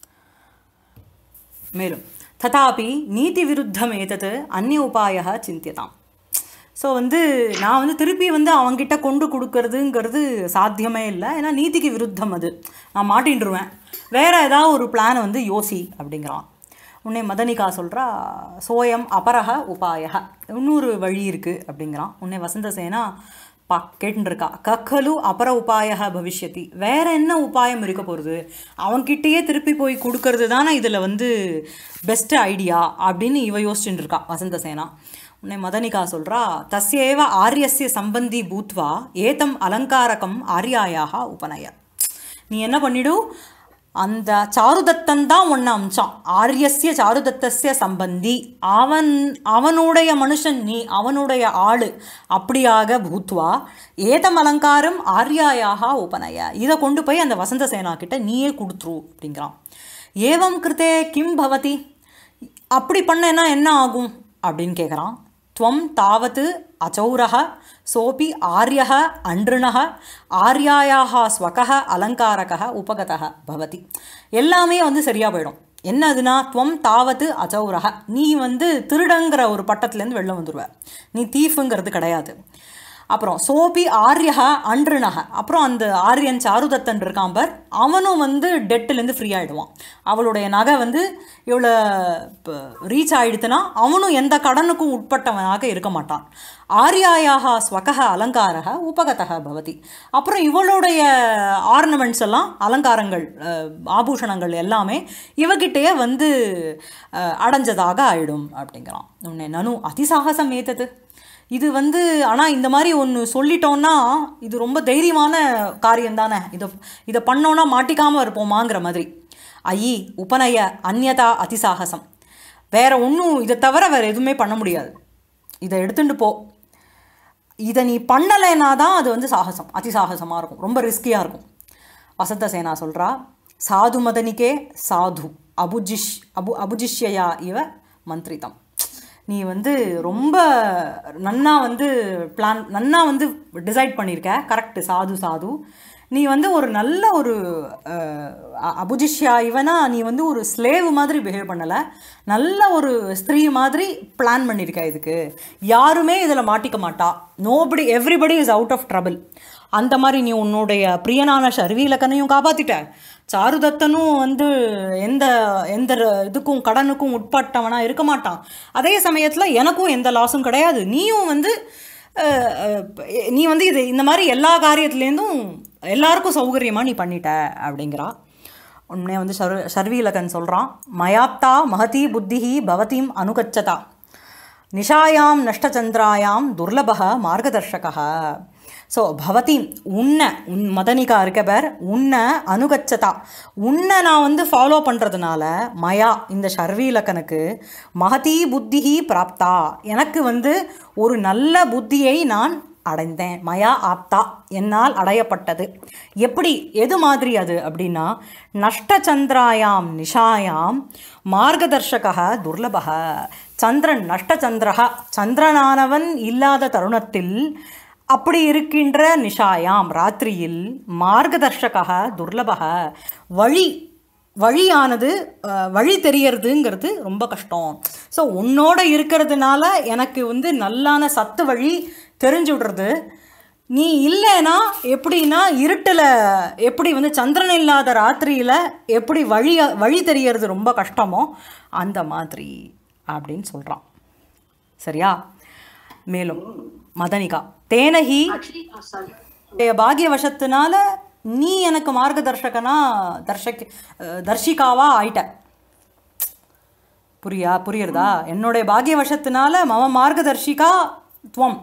மேலும் ததாபி நீதி விருத்தம் ஏதது அந்நிய உபாய சிந்தியதாம் ஸோ வந்து நான் வந்து திருப்பி வந்து அவங்கிட்ட கொண்டு கொடுக்கறதுங்கிறது சாத்தியமே இல்லை ஏன்னா நீதிக்கு விருத்தம் அது நான் மாட்டின்றுவேன் வேறு ஏதாவது ஒரு பிளானை வந்து யோசி அப்படிங்கிறான் உன்னை மதனிகா சொல்கிறா சோயம் அபரக உபாயக இன்னொரு வழி இருக்குது அப்படிங்கிறான் உன்னை வசந்தசேனா பா கேட்டுருக்கா கக்கலு அபர உபாயக பவிஷ்யதி வேற என்ன உபாயம் இருக்க போகிறது அவன்கிட்டயே திருப்பி போய் கொடுக்கறது தானே இதில் வந்து பெஸ்ட் ஐடியா அப்படின்னு இவ யோசிச்சுட்டு இருக்கா வசந்தசேனா உன்னை மதனிகா சொல்கிறா தஸ்யேவ ஆரியஸ்ய சம்பந்தி பூத்வா ஏதம் அலங்காரகம் ஆர்யாயாக உபநய நீ என்ன பண்ணிடு அந்த சாருதத்தன் தான் ஒன்று அம்சான் ஆரியஸ்ய சாருதத்தஸ்ய சம்பந்தி அவன் அவனுடைய மனுஷன் நீ அவனுடைய ஆளு அப்படியாக பூத்வா ஏதம் அலங்காரம் ஆர்யாயாக உபநய இதை கொண்டு போய் அந்த வசந்த சேனா கிட்ட நீயே கொடுத்துரு அப்படிங்கிறான் ஏவம் கிருத்தே கிம் பவதி அப்படி பண்ணேன்னா என்ன ஆகும் அப்படின்னு கேட்குறான் துவம் தாவத்து அச்சௌரக சோபி ஆரியக அன்றுணக ஆர்யாயாக ஸ்வகக அலங்காரக உபகதக பவதி எல்லாமே வந்து சரியாக போயிடும் என்ன அதுனா துவம் தாவத்து அச்சௌரக நீ வந்து திருடங்கிற ஒரு பட்டத்துலேருந்து வெளில வந்துடுவ நீ தீஃபுங்கிறது கிடையாது அப்புறம் சோபி ஆரியக அன்றுனக அப்புறம் அந்த ஆரியன் சாருதத்தன் இருக்கான் பார் அவனும் வந்து டெட்டுலேருந்து ஃப்ரீ ஆகிடுவான் அவளுடைய நகை வந்து இவ்வளோ ரீச் ஆகிடுத்துனா அவனும் எந்த கடனுக்கும் உட்பட்டவனாக இருக்க மாட்டான் ஆர்யாயாக ஸ்வகக அலங்காரக உபகதக பவதி அப்புறம் இவளுடைய ஆர்னமெண்ட்ஸ் எல்லாம் அலங்காரங்கள் ஆபூஷணங்கள் எல்லாமே இவகிட்டயே வந்து அடைஞ்சதாக ஆயிடும் அப்படிங்கிறான் உன்னை நனு அதிசாகசம் ஏத்தது இது வந்து ஆனால் இந்த மாதிரி ஒன்று சொல்லிட்டோன்னா இது ரொம்ப தைரியமான காரியம் தானே இதை இதை பண்ணோன்னா மாட்டிக்காமல் இருப்போமாங்கிற மாதிரி ஐயி உபநய அந்யதா அதிசாகசம் வேற ஒன்றும் இதை தவிர வேறு எதுவுமே பண்ண முடியாது இதை எடுத்துட்டு போ இதை நீ பண்ணலைன்னா தான் அது வந்து சாகசம் அதிசாகசமாக இருக்கும் ரொம்ப ரிஸ்கியாக இருக்கும் வசந்த சேனா சொல்கிறா சாது மதனிக்கே சாது அபுஜிஷ் அபு அபுஜிஷ்யா இவ மந்திரிதம் நீ வந்து ரொம்ப நன்னா வந்து பிளான் நன்னா வந்து டிசைட் பண்ணியிருக்க கரெக்டு சாது சாது நீ வந்து ஒரு நல்ல ஒரு அபுஜிஷ்யா இவனா நீ வந்து ஒரு ஸ்லேவ் மாதிரி பிஹேவ் பண்ணலை நல்ல ஒரு ஸ்திரீ மாதிரி பிளான் பண்ணியிருக்க இதுக்கு யாருமே இதில் மாட்டிக்க மாட்டா nobody everybody is out of trouble அந்த மாதிரி நீ உன்னுடைய பிரியனான ஷர்வீலக்கனையும் காப்பாற்றிட்ட சாருதத்தனும் வந்து எந்த எந்த இதுக்கும் கடனுக்கும் உட்பட்டவனாக இருக்க மாட்டான் அதே சமயத்தில் எனக்கும் எந்த லாஸும் கிடையாது நீயும் வந்து நீ வந்து இது இந்த மாதிரி எல்லா காரியத்துலேருந்தும் எல்லாருக்கும் சௌகரியமாக நீ பண்ணிட்ட அப்படிங்கிறா உடனே வந்து சர் சர்வீலகன் சொல்கிறான் மயாப்தா மகதி புத்திஹி பவதீம் அனுகச்சதா நிஷாயாம் நஷ்டச்சந்திராயாம் துர்லபக மார்கதர்ஷகா ஸோ பவதி உன்னை உன் மதனிகா இருக்க பேர் உன்னை அனுகச்சதா உன்னை நான் வந்து ஃபாலோ பண்ணுறதுனால மயா இந்த ஷர்வீலக்கனுக்கு மகதி புத்திஹி பிராப்தா எனக்கு வந்து ஒரு நல்ல புத்தியை நான் அடைந்தேன் மயா ஆப்தா என்னால் அடையப்பட்டது எப்படி எது மாதிரி அது அப்படின்னா நஷ்டச்சந்திராயாம் நிஷாயாம் மார்கதர்ஷக துர்லபக சந்திரன் நஷ்டச்சந்திரக சந்திரனானவன் இல்லாத தருணத்தில் அப்படி இருக்கின்ற நிஷாயாம் ராத்திரியில் மார்கதர்ஷக துர்லபக வழி வழியானது அஹ், வழி தெரியறதுங்கிறது ரொம்ப கஷ்டம் ஸோ உன்னோட இருக்கிறதுனால எனக்கு வந்து நல்லான சத்து வழி தெரிஞ்சு விடுறது நீ இல்லைன்னா எப்படின்னா இருட்டில் எப்படி வந்து சந்திரன் இல்லாத ராத்திரியில் எப்படி வழி வழி தெரியறது ரொம்ப கஷ்டமோ அந்த மாதிரி அப்படின்னு சொல்கிறான் சரியா மேலும் மதனிகா தேனகி Actually, uh, sorry. உடைய பாகியவசத்தினால நீ எனக்கு மார்கதர்ஷகனா தர்ஷக் அஹ், தர்ஷிகாவா ஆயிட்ட புரியா புரியுறதா என்னுடைய பாகியவசத்தினால மம மார்கதர்ஷிகா துவம்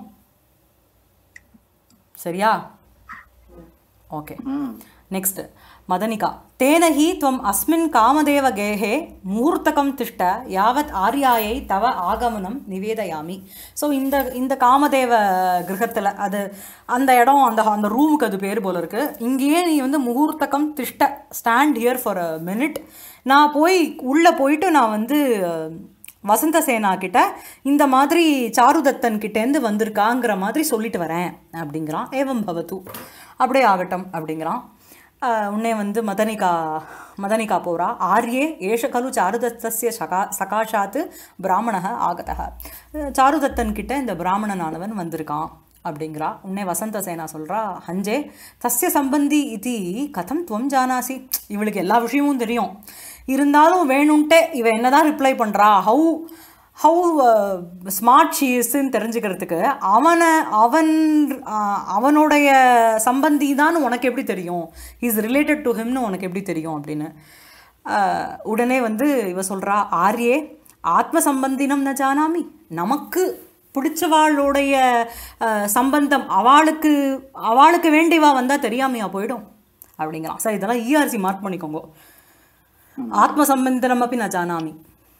சரியா ஓகே ನೆಕ್ಸ್ಟ್ ಮದನಿಕಾ ತೇನ ಹಿ ತ್ವಂ ಅಸ್ಮಿನ್ ಕಾಮದೇವ ಗೇಹೆ ಮುಹೂರ್ತಕಂ ತಿಷ್ಟ ಯಾವತ್ ಆರ್ಯಾயை தவ ஆகமனம் நிவேதயாமி ஸோ இந்த இந்த காமதேவ கிரகத்தில் அது அந்த இடம் அந்த அந்த ரூமுக்கு அது பேர் போல இருக்கு இங்கேயே நீ வந்து முகூர்த்தகம் திஷ்ட stand here for a minute நான் போய் உள்ளே போயிட்டு நான் வந்து அஹ், வசந்த சேனா கிட்ட இந்த மாதிரி சாருதத்தன் கிட்டேருந்து வந்திருக்காங்கிற மாதிரி சொல்லிட்டு வரேன் அப்படிங்கிறான் ஏவம் பவத்து அப்படியே ஆகட்டும் அப்படிங்கிறான் ஆஹ் உடனே வந்து மதனிகா மதனிகா போறா ஆர்யே ஏஷ கலு சாருதத்தஸ்ய சகா சகாஷாத்து பிராமணக ஆகதः அஹ் சாருதத்தன் கிட்ட இந்த பிராமணனானவன் வந்திருக்கான் அப்படிங்கிறா உடனே வசந்த சேனா சொல்றா ஹஞ்சே தஸ்ய சம்பந்தி இது கதம் துவம் ஜானாசி இவளுக்கு எல்லா விஷயமும் தெரியும் இருந்தாலும் வேணும்ட்டே இவ என்னதான் ரிப்ளை பண்றா ஹவு ஹவு ஸ்மார்ட் ஷீ இஸ்ன்னு தெரிஞ்சுக்கிறதுக்கு அவனை அவன் அஹ், அவனுடைய சம்பந்தி தான் உனக்கு எப்படி தெரியும் இஸ் ரிலேட்டட் டு ஹிம்னு உனக்கு எப்படி தெரியும் அப்படின்னு அஹ், உடனே வந்து இவ சொல்கிறா ஆர்யே ஆத்ம சம்பந்தினம் ந ஜானாமி நமக்கு பிடிச்சவாளுடைய அஹ், சம்பந்தம் அவளுக்கு அவளுக்கு வேண்டியவா வந்தால் தெரியாமையா போயிடும் அப்படிங்கிறான் சார் இதெல்லாம் இஆர்சி மார்க் பண்ணிக்கோங்க ஆத்ம சம்பந்தனம் அப்படி நான் ஜானாமி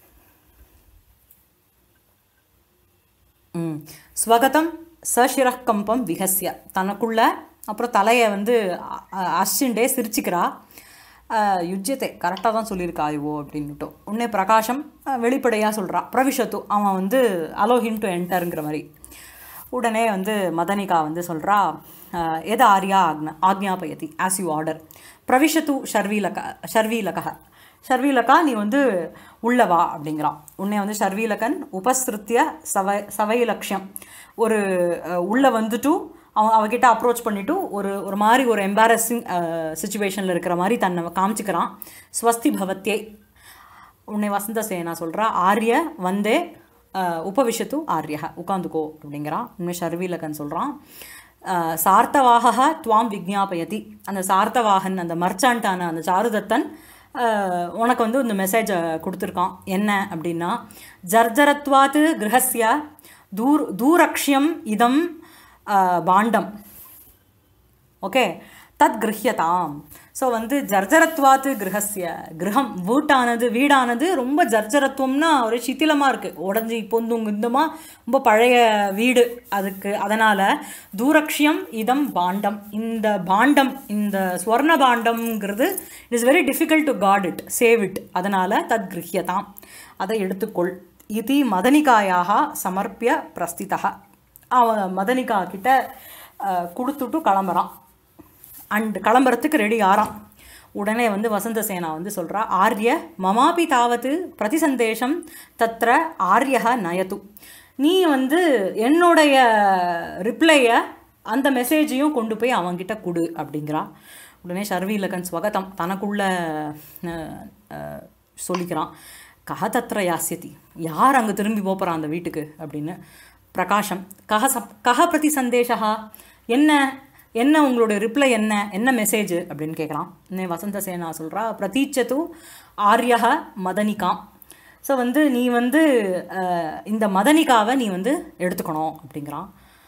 ம் ஸ்வகதம் சசிரக் கம்பம் விகசிய தனக்குள்ள அப்புறம் தலையை வந்து அ- அ- அசிண்டே சிரிச்சுக்கிறா அஹ், யுஜ்யத்தை கரெக்டாக தான் சொல்லியிருக்கா இவோ அப்படின்னுட்டு உடனே பிரகாஷம் வெளிப்படையாக சொல்கிறா பிரவிஷத்து அவன் வந்து அலோ ஹிம் டு என்டருங்கிற மாதிரி உடனே வந்து மதனிகா வந்து சொல்கிறா எது ஆர்யா ஆக்ன ஆக்ஞாபயதி ஆஸ் யூ ஆர்டர் பிரவிஷத்து ஷர்வீலக ஷர்வீலக ஷர்வீலகா நீ வந்து உள்ள வா அப்படிங்கிறான் உன்னை வந்து ஷர்வீலகன் உபஸ்ருத்திய சவை சவை லட்சியம் ஒரு அஹ், உள்ள வந்துட்டு அவன் அவகிட்ட அப்ரோச் பண்ணிட்டு ஒரு ஒரு மாதிரி ஒரு எம்பாரசிங் சுச்சுவேஷனில் இருக்கிற மாதிரி தன்னை காமிச்சிக்கிறான் ஸ்வஸ்தி பவத்யை உன்னை வசந்த சேனா சொல்கிறா ஆர்ய வந்தே அஹ், உபவிஷத்து ஆர்யா உட்காந்துக்கோ அப்படிங்கிறான் உண்மை ஷர்வீலகன் சொல்கிறான் சார்த்தவாக துவாம் விஜ்ஞாபயதி அந்த சார்த்தவாகன் அந்த மர்ச்சாண்டான அந்த சாருதத்தன் அஹ், உனக்கு வந்து இந்த மெசேஜை கொடுத்துருக்கான் என்ன அப்படின்னா ஜர்ஜரத்வாத்து கிரகஸ்ய தூர் தூரக்ஷ்யம் இதம் அஹ், பாண்டம் ஓகே தத் கிரஹியதாம் ஸோ வந்து ஜர்ஜரத்வாத்து கிரகஸ்ய கிரகம் வீட்டானது வீடானது ரொம்ப ஜர்ஜரத்துவம்னா ஒரு சித்திலமாக இருக்குது உடஞ்சி பொந்தும் குந்தமாக ரொம்ப பழைய வீடு அதுக்கு அதனால் தூரக்ஷியம் இதம் பாண்டம் இந்த பாண்டம் இந்த ஸ்வர்ண பாண்டம்ங்கிறது it is very difficult to guard it save it அதனால் தத் கிரஹியதாம் அதை எடுத்துக்கொள் இது மதனிகாயாக சமர்ப்பிய பிரஸ்திதா அவன் மதனிகா கிட்ட அஹ், கொடுத்துட்டு கிளம்புறான் அண்ட் கிளம்புறதுக்கு ரெடி ஆறான் உடனே வந்து வசந்த சேனா வந்து சொல்கிறா ஆர்ய மமாபி தாவத்து பிரதிசந்தேஷம் தத்ர ஆர்யக நயத்து நீ வந்து என்னுடைய ரிப்ளையை அந்த மெசேஜையும் கொண்டு போய் அவன்கிட்ட கொடு அப்படிங்கிறா உடனே ஷர்வீலகன் ஸ்வகதம் தனக்குள்ள அஹ், அஹ், சொல்லிக்கிறான் கஹ தத்ர யாசியதி யார் அங்கே திரும்பி போகிறான் அந்த வீட்டுக்கு அப்படின்னு பிரகாஷம் கஹ சப் கஹ பிரதி சந்தேஷா என்ன என்ன உங்களோட ரிப்ளை என்ன என்ன மெசேஜ் அப்படின்னு கேட்குறான் இன்னும் வசந்த சேனா சொல்கிறா பிரதீட்சத்து ஆர்யக மதனிகாம் ஸோ வந்து நீ வந்து அஹ், இந்த மதனிகாவை நீ வந்து எடுத்துக்கணும் அப்படிங்கிறான்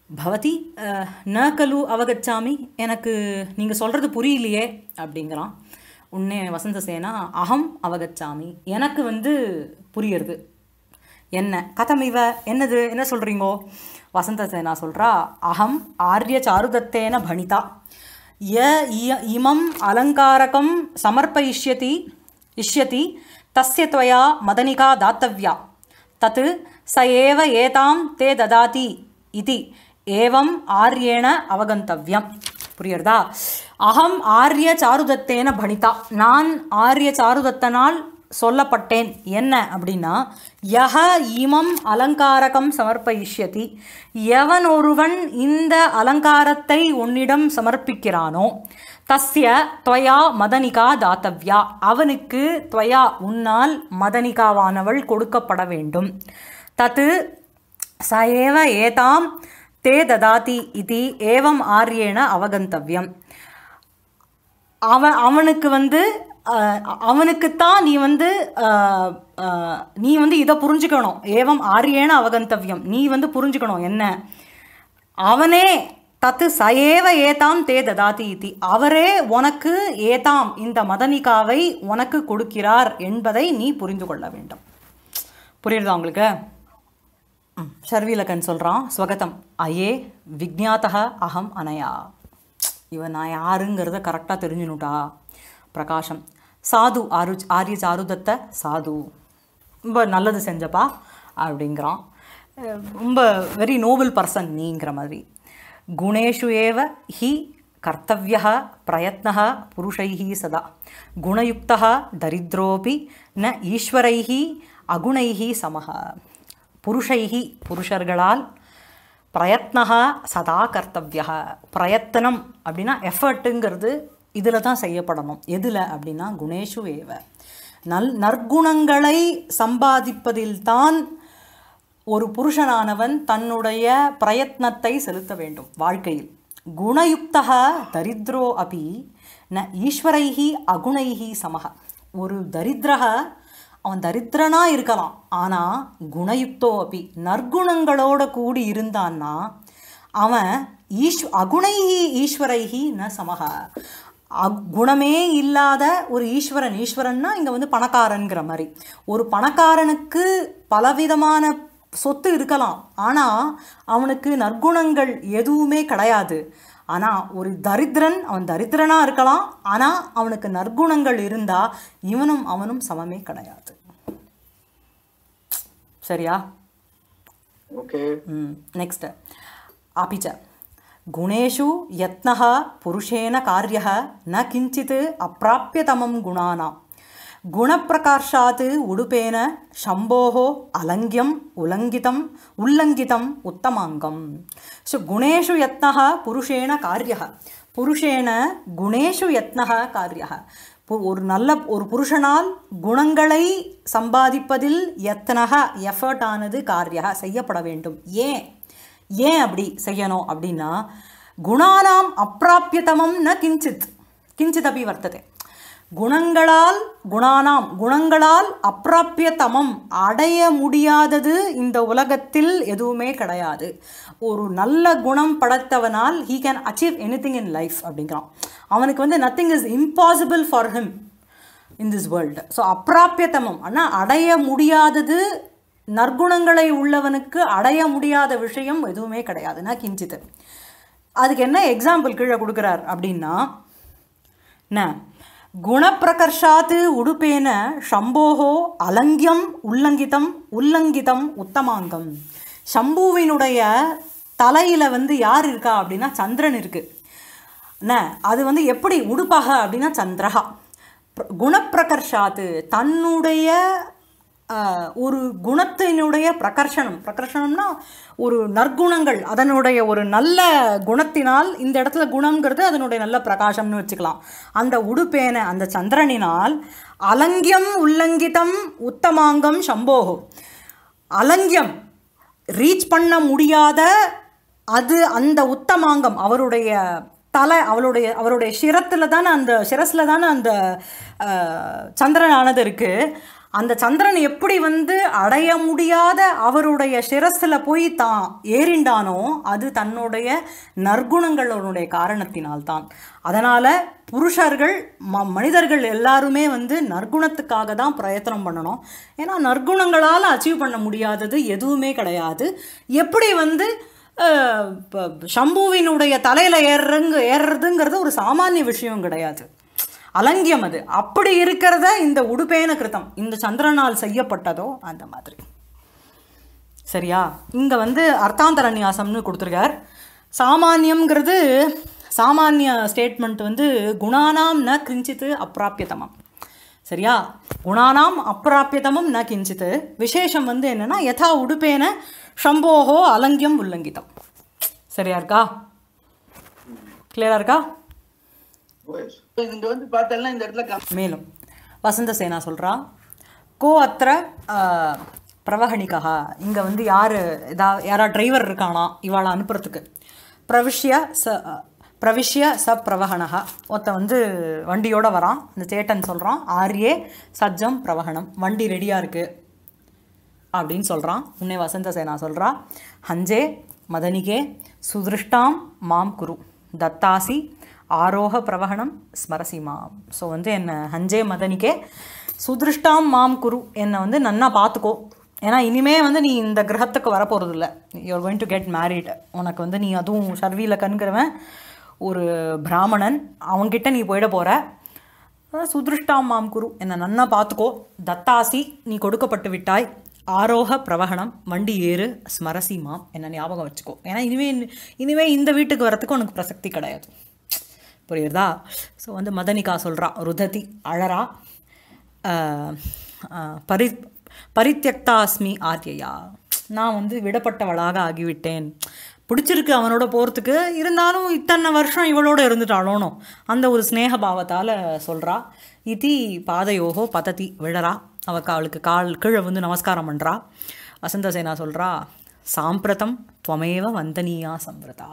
பவதி அஹ், ந கலு அவகச்சாமி எனக்கு நீங்கள் சொல்கிறது புரியலையே அப்படிங்கிறான் உன்னே வசந்தசேனா அகம் அவகச்சாமி எனக்கு வந்து புரியுறது என்ன கதம் இவ என்னது என்ன சொல்கிறீங்கோ வசந்தசேனா சொல்கிறா அகம் ஆரிய சாருதத்தேன பணிதா ய இய- இமம் அலங்காரகம் சமர்ப்பயிஷ்யதி இஷ்யதி தஸ்ய त्वया மதனிகா தாத்தவ்யா தத் ச ஏவ ஏதாம் தே ததாதி இதி ஏவம் ஆர்யேண அவகந்தவ்யம் புரியுறதா அகம் ஆரிய சாருதத்தேன பணிதா நான் ஆரிய சாருதத்தனால் சொல்லப்பட்டேன் என்ன அப்படின்னா யஹ இமம் அலங்காரகம் சமர்ப்பயிஷ்யதி எவன் ஒருவன் இந்த அலங்காரத்தை உன்னிடம் சமர்ப்பிக்கிறானோ தஸ்ய துவயா மதனிகா தாத்தவ்யா அவனுக்கு துவயா உன்னால் மதனிகாவானவள் கொடுக்கப்பட வேண்டும் தத்து ச ஏவ ஏதாம் தே ததாதி இது ஏவம் ஆர்யேண அவகந்தவ்யம் அவன் அவனுக்கு வந்து அஹ், அவனுக்குத்தான் நீ வந்து அஹ், அஹ், நீ வந்து இதை புரிஞ்சுக்கணும் ஏவம் ஆரியேன அவகந்தவ்யம் நீ வந்து புரிஞ்சுக்கணும் என்ன அவனே தத்து சயேவ ஏதாம் தே ததாதி இதி அவரே உனக்கு ஏதாம் இந்த மதனிகாவை உனக்கு கொடுக்கிறார் என்பதை நீ புரிந்து கொள்ள வேண்டும் புரியுறதா உங்களுக்கு ம், ஷர்வீலகன் சொல்கிறான் ஸ்வகதம் அயே விக்ஞாத்தக அகம் அனயா இவன் நான் யாருங்கிறத கரெக்டாக தெரிஞ்சுனுட்டா பிரகாஷம் சாது ஆரு ஆரிய சாருதத்த சாது ரொம்ப நல்லது செஞ்சப்பா அப்படிங்கிறான் அஹ் ரொம்ப வெரி நோபல் பர்சன் நீங்கிற மாதிரி குணேஷு ஏவ ஹி கர்த்தவிய பிரயத்ன புருஷை சதா குணயுக்த தரித்ரோபி ந ஈஸ்வரை அகுணை சமஹ புருஷை புருஷர்களால் பிரயத்னஹா சதா கர்த்தவியா பிரயத்தனம் அப்படின்னா எஃபர்ட்டுங்கிறது இதில் தான் செய்யப்படணும் எதில் அப்படின்னா குணேஷு ஏவ நல் நற்குணங்களை சம்பாதிப்பதில்தான் ஒரு புருஷனானவன் தன்னுடைய பிரயத்னத்தை செலுத்த வேண்டும் வாழ்க்கையில் குணயுக்தா தரித்ரோ அபி ந ஈஸ்வரைஹி அகுணைஹி சமக ஒரு தரித்திரக அவன் தரித்திரனா இருக்கலாம் ஆனால் குணயுக்தோ அப்பி நற்குணங்களோட கூடி இருந்தான்னா அவன் ஈஸ்வ அகுணைஹி ஈஸ்வரைஹி ந சமக அக்- குணமே இல்லாத ஒரு ஈஸ்வரன் ஈஸ்வரன்னா இங்கே வந்து பணக்காரன்கிற மாதிரி ஒரு பணக்காரனுக்கு பலவிதமான சொத்து இருக்கலாம் ஆனால் அவனுக்கு நற்குணங்கள் எதுவுமே கிடையாது ஆனால் ஒரு தரித்திரன் அவன் தரித்திரனாக இருக்கலாம் ஆனால் அவனுக்கு நற்குணங்கள் இருந்தால் இவனும் அவனும் சமமே கிடையாது சரியா ஓகே नेक्स्ट् अपि च गुणेषु यत्नः पुरुषेण कार्यः न किञ्चित् अप्राप्यतमं गुणानां गुणप्रकाशात् उडुपेन शम्भोः अलङ्घ्यम् उल्लङ्घितम् उल्लङ्घितम् उत्तमाङ्गम् सो गुणेषु यत्नः पुरुषेण कार्यः புருஷேன குணேஷு யத்னக காரியக பு- ஒரு நல்ல ஒரு புருஷனால் குணங்களை சம்பாதிப்பதில் யத்னக எஃபர்ட் ஆனது காரியக செய்யப்பட வேண்டும் ஏன் ஏன் அப்படி செய்யணும் அப்படின்னா குணானாம் அப்பிராப்பியதமம் ந கிஞ்சித் கிஞ்சித் அப்படி வர்த்ததே குணங்களால் குணானாம் குணங்களால் அப்பிராப்பியதமம் அடைய முடியாதது இந்த உலகத்தில் எதுவுமே கிடையாது ஒரு நல்ல குணம் படைத்தவனால் he can achieve anything in life அப்படிங்கிறான் அவனுக்கு வந்து nothing is impossible for him in this world so அப்பிராப்பியத்தமம் ஆனால் அடைய முடியாதது நற்குணங்களை உள்ளவனுக்கு அடைய முடியாத விஷயம் எதுவுமே கிடையாதுன்னா கிஞ்சித்து அதுக்கு என்ன எக்ஸாம்பிள் கீழே கொடுக்குறார் அப்படின்னா न குணப்பிரகர்ஷாத் உடுப்பேன ஷம்போஹோ அலங்கியம் உல்லங்கிதம் உல்லங்கிதம் உத்தமாங்கம் ஷம்புவினுடைய தலையில் வந்து யார் இருக்கா அப்படின்னா சந்திரன் இருக்குது என்ன அது வந்து எப்படி உடுப்பாக அப்படின்னா சந்திரஹா பிர- குணப்பிரகர்ஷாத்து தன்னுடைய ஆஹ், ஒரு குணத்தினுடைய பிரகர்ஷனம் பிரகர்ஷனம்னா ஒரு நற்குணங்கள் அதனுடைய ஒரு நல்ல குணத்தினால் இந்த இடத்துல குணம்ங்கிறது அதனுடைய நல்ல பிரகாசம்னு வச்சுக்கலாம் அந்த உடுப்பேன அந்த சந்திரனினால் அலங்கியம் உல்லங்கிதம் உத்தமாங்கம் சம்போகம் அலங்கியம் ரீச் பண்ண முடியாத அது அந்த உத்தமாங்கம் அவருடைய தலை அவளுடைய அவருடைய சிரத்தில் தானே அந்த சிரஸில் தானே அந்த அஹ், சந்திரனானது இருக்குது அந்த சந்திரன் எப்படி வந்து அடைய முடியாத அவருடைய சிரஸ்ல போய் தான் ஏறிண்டானோ அது தன்னுடைய நற்குணங்களுடைய காரணத்தினால்தான் அதனால புருஷர்கள் ம மனிதர்கள் எல்லாருமே வந்து நற்குணத்துக்காக தான் பிரயத்தனம் பண்ணணும் ஏன்னா நற்குணங்களால் அச்சீவ் பண்ண முடியாதது எதுவுமே கிடையாது எப்படி வந்து அஹ், ப- சம்புவினுடைய தலையில் ஏறுறங்க ஏறுறதுங்கிறது ஒரு சாமானிய விஷயம் கிடையாது அலங்கியம் அது அப்படி இருக்கிறத இந்த உடுப்பேன கிருத்தம் இந்த சந்திரனால் செய்யப்பட்டதோ அந்த மாதிரி சரியா இங்கே வந்து அர்த்தாந்தர நியாசம்னு கொடுத்துருக்கார் சாமானியம்ங்கிறது சாமானிய ஸ்டேட்மெண்ட் வந்து குணானாம் ந கிஞ்சித்து அப்பிராப்பியதமம் சரியா குணானாம் அப்பிராப்பியதமம் ந கிஞ்சித்து விசேஷம் வந்து என்னன்னா யதா உடுப்பேன ஷம்போஹோ அலங்கியம் உல்லங்கிதம் சரியா இருக்கா கிளியரா இருக்கா இங்க வந்து பார்த்தோம்னா இந்த இடத்துல கம்- மேலும் வசந்த சேனா சொல்கிறா கோ அத்திர பிரவகணிகா இங்கே வந்து யார் இதா யாரா டிரைவர் இருக்கானா இவாளை அனுப்புறதுக்கு பிரவிஷ்ய ச பிரவிஷ்ய ச பிரவகணகா ஒருத்த வந்து வண்டியோட வரான் இந்த சேட்டன் சொல்கிறான் ஆர்யே சஜ்ஜம் பிரவகணம் வண்டி ரெடியாக இருக்குது அப்படின்னு சொல்கிறான் உன்னை வசந்த சேனா சொல்கிறா ஹஞ்சே மதனிகே சுதிருஷ்டாம் மாம் குரு தத்தாசி ஆரோக பிரவகணம் ஸ்மரசி மாம் ஸோ வந்து என்ன ஹஞ்சே மதனிகே சுதிருஷ்டாம் மாம் குரு என்னை வந்து நன்னா பார்த்துக்கோ ஏன்னா இனிமே வந்து நீ இந்த கிரகத்துக்கு வரப்போகிறது இல்லை you're going to get married உனக்கு வந்து நீ அதுவும் சர்வியில் கண்கிறவன் ஒரு பிராமணன் அவன்கிட்ட நீ போயிட போகிற சுதிருஷ்டாம் மாம் குரு என்னை நன்னா பார்த்துக்கோ தத்தாசி நீ கொடுக்கப்பட்டு விட்டாய் ஆரோக பிரவகணம் வண்டி ஏறு ஸ்மரசி மாம் என்ன ஞாபகம் வச்சுக்கோ ஏன்னா இனிமே இனிமே இந்த வீட்டுக்கு வரத்துக்கு உனக்கு பிரசக்தி கிடையாது புரியுறதா ஸோ வந்து மதனிகா சொல்கிறா ருததி அழறா ஆஹ், ஆஹ், பரி பரித்தியக்தா அஸ்மி ஆர்யயா நான் வந்து விடப்பட்டவளாக ஆகிவிட்டேன் பிடிச்சிருக்கு அவனோட போகிறதுக்கு இருந்தாலும் இத்தனை வருஷம் இவளோட இருந்துட்டாளோனோ அந்த ஒரு ஸ்நேக பாவத்தால் சொல்கிறா இதி பாதையோகோ பததி விழறா அவ அவளுக்கு கால் கீழே வந்து நமஸ்காரம் பண்ணுறா வசந்தசேனா சொல்கிறா சாம்பிரதம் துவமேவ வந்தனீயா சம்பிரதா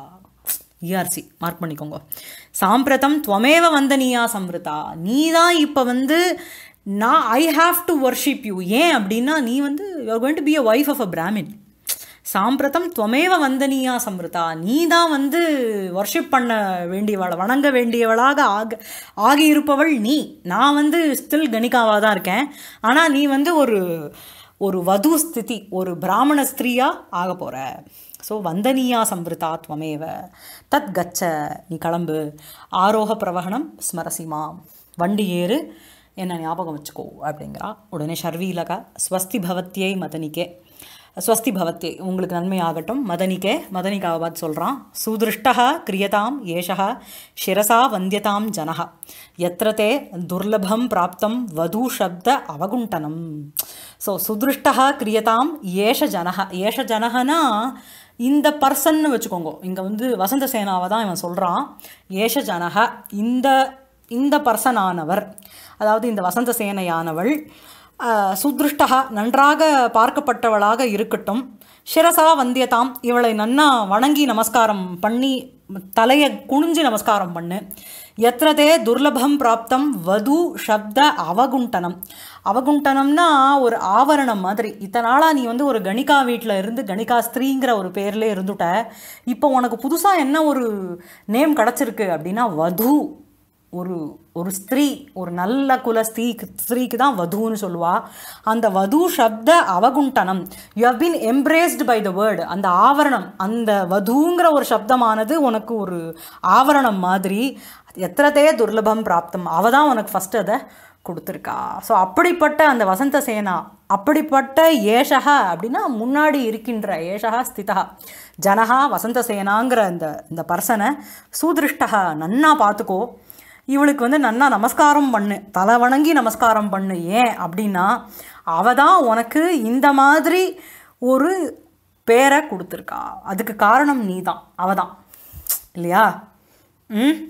இஆர்சி மார்க் பண்ணிக்கோங்க சாம்பிரதம் துவமேவ வந்தனியா சம்ருதா நீ தான் இப்போ வந்து நான் I have to worship you ஏன் அப்படின்னா நீ வந்து you're going to be a wife of a Brahmin சாம்பிரதம் துவமேவ வந்தனியா சம்ருதா நீ தான் வந்து வர்ஷிப் பண்ண வேண்டியவள் வணங்க வேண்டியவளாக ஆக ஆகியிருப்பவள் நீ நான் வந்து ஸ்டில் கணிகாவாக தான் இருக்கேன் ஆனால் நீ வந்து ஒரு ஒரு வது ஸ்திதி ஒரு பிராமண ஸ்திரீயா ஆக போகிற ஸோ வந்தனியா சம்பிருதா துவமேவ தத் கச்ச நீ கிளம்பு ஆரோக பிரவகணம் ஸ்மரசிமா வண்டி ஏறு என்ன ஞாபகம் வச்சுக்கோ அப்படிங்கிறா உடனே ஷர்வீலகா ஸ்வஸ்தி பவத்தியை மதனிக்கே ஸ்வஸ்தி பவத்தியை உங்களுக்கு நன்மையாகட்டும் மதனிக்கே மதனிகாவை பார்த்து சொல்கிறான் சுதிருஷ்டா கிரியதாம் ஏஷா சிரசா வந்தியதாம் ஜனஹ எத்திர தே துர்லபம் பிராப்தம் வது சப்த அவகுண்டனம் ஸோ சுதிருஷ்டா கிரியதாம் ஏஷ ஜனஹ ஏஷ ஜனஹனா இந்த பர்சன்னு வச்சுக்கோங்க இங்கே வந்து வசந்த சேனாவை தான் இவன் சொல்கிறான் ஏஷ ஜனஹ இந்த இந்த பர்சனானவர் அதாவது இந்த வசந்த சேனையானவள் ஆஹ், சுத்ருஷ்டகா நன்றாக பார்க்கப்பட்டவளாக இருக்கட்டும் சிரசா வந்தியதாம் இவளை நன்னா வணங்கி நமஸ்காரம் பண்ணி தலையை குனிஞ்சு நமஸ்காரம் பண்ணு எத்திரதே துர்லபம் பிராப்தம் வது சப்த அவகுண்டனம் அவகுண்டனம்னா ஒரு ஆவரணம் மாதிரி இத்தனை நாளாக நீ வந்து ஒரு கணிகா வீட்டில் இருந்து கணிகா ஸ்திரீங்கிற ஒரு பேர்லேயே இருந்துட்ட இப்போ உனக்கு புதுசாக என்ன ஒரு நேம் கிடச்சிருக்கு அப்படின்னா வது ஒரு ஒரு ஸ்திரீ ஒரு நல்ல குல ஸ்திரீக்கு ஸ்திரீக்கு தான் வதுன்னு சொல்லுவா அந்த வது சப்த அவகுண்டனம் you have been embraced by the word அந்த ஆவரணம் அந்த வதுங்கிற ஒரு சப்தமானது உனக்கு ஒரு ஆவரணம் மாதிரி எத்திரத்தே துர்லபம் பிராப்தம் அவ தான் உனக்கு ஃபஸ்ட்டு அதை கொடுத்துருக்கா ஸோ அப்படிப்பட்ட அந்த வசந்த சேனா அப்படிப்பட்ட ஏஷகா அப்படின்னா முன்னாடி இருக்கின்ற ஏஷகா ஸ்திதா ஜனகா வசந்த சேனாங்கிற இந்த இந்த பர்சனை சூதிருஷ்டகா நன்னா பார்த்துக்கோ இவளுக்கு வந்து நன்னா நமஸ்காரம் பண்ணு தலை வணங்கி நமஸ்காரம் பண்ணு ஏன் அப்படின்னா அவ தான் உனக்கு இந்த மாதிரி ஒரு பேரை கொடுத்துருக்கா அதுக்கு காரணம் நீ தான் அவ தான் இல்லையா ம்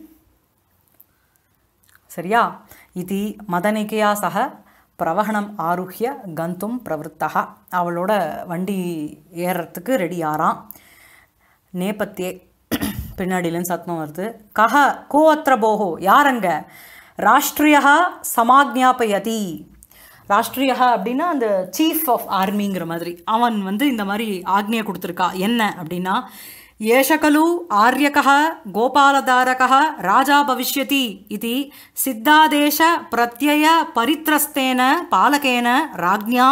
சரியா இது மதனிகையா சக பிரவகணம் ஆருஹ்ய கந்தும் பிரவருத்தா அவளோட வண்டி ஏறுறதுக்கு ரெடி ஆறான் நேபத்தியே பின்னாடியிலேருந்து சத்தம் வருது கஹ கோ அத்திர போகோ யாரங்க ராஷ்ட்ரியா சமாஜ்ஞாபயதி ராஷ்ட்ரியா அப்படின்னா அந்த சீஃப் ஆஃப் ஆர்மிங்கிற மாதிரி அவன் வந்து இந்த மாதிரி ஆக்னியை கொடுத்துருக்கா என்ன அப்படின்னா ஏஷகலு ஆர்யகः கோபாலதாரகः ராஜா பவிஷ்யதி இது சித்தாதேಶ பிரத்யய பரித்ரஸ்தேன பாலகேன ராஜ்ஞா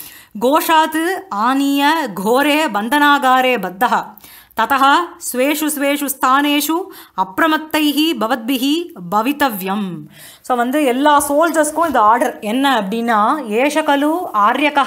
கோஷாத் ஆनीय घोरे बन्धनागारे बद्धः ततः स्वेषु स्वेषु ஸ்தானேஷு அப்பிரமத்தைः பவத்பிः பவித்தவ்யம் ஸோ வந்து எல்லா சோல்ஜர்ஸ்க்கும் இந்த ஆர்டர் என்ன அப்படின்னா ஏஷகலு ஆர்யகः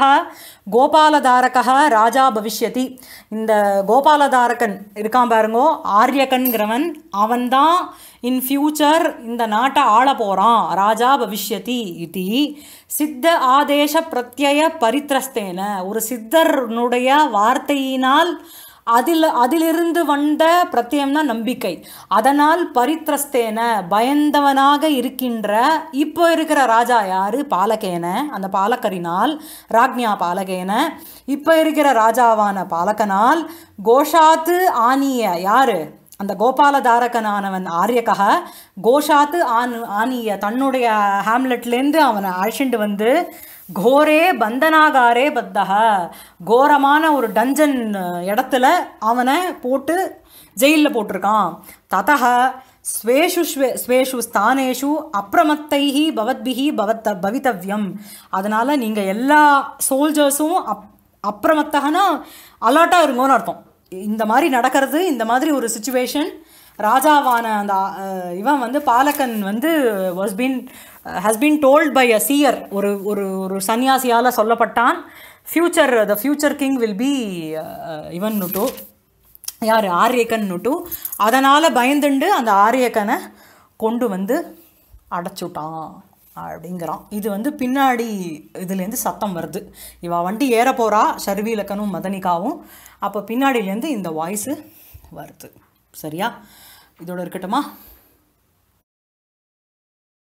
கோபாலதாரகः ராஜா பவிஷ்யதி இந்த கோபாலதாரகன் இருக்கான் பாருங்கோ ஆர்யகன்கிறவன் அவன்தான் இன் ஃபியூச்சர் இந்த நாட்டை ஆள போகிறான் ராஜா பவிஷ்யதி இது சித்த ஆதேச பிரத்யய பரித்ரஸ்தேன ஒரு சித்தர்னுடைய வார்த்தையினால் அதில் அதிலிருந்து வந்த பிரத்யம்னா நம்பிக்கை அதனால் பரித்ரஸ்தேன பயந்தவனாக இருக்கின்ற இப்போ இருக்கிற ராஜா யாரு பாலகேன அந்த பாலக்கரினால் ராக்ஞா பாலகேன இப்போ இருக்கிற ராஜாவான பாலகனால் கோஷாத்து ஆனிய யாரு அந்த கோபாலதாரகனானவன் ஆரியகः கோஷாத்து ஆன் ஆனிய தன்னுடைய ஹேம்லெட்லேருந்து அவனை அழைச்சிட்டு வந்து கோரே பந்தனாகாரே பத்தக கோரமான ஒரு டஞ்சன் இடத்துல அவனை போட்டு ஜெயிலில் போட்டிருக்கான் ததக ஸ்வேஷு ஸ்வே ஸ்வேஷு ஸ்தானேஷு அப்பிரமத்தைஹி பவத்பிஹி பவத்த பவித்தவ்யம் அதனால் நீங்கள் எல்லா சோல்ஜர்ஸும் அப் அப்பிரமத்தகனா அலர்ட்டாக இருங்கோன்னு அர்த்தம் இந்த மாதிரி நடக்கிறது இந்த மாதிரி ஒரு சுச்சுவேஷன் ராஜாவான அந்த அஹ், இவன் வந்து பாலகன் வந்து was been has been told by a seer ஒரு ஒரு ஒரு சன்னியாசியால் சொல்லப்பட்டான் future the future king will be இவன் நுட்டு யார் ஆரியக்கன் நுட்டு அதனால் பயந்துண்டு அந்த ஆரியக்கனை கொண்டு வந்து அடைச்சுட்டான் அப்படிங்கிறான் இது வந்து பின்னாடி இதுலேருந்து சத்தம் வருது இவ வண்டி ஏற போகிறா ஷர்வீலக்கனும் மதனிகாவும் அப்போ பின்னாடியிலேருந்து இந்த வாய்ஸு வருது சரியா இதோட இருக்கட்டுமா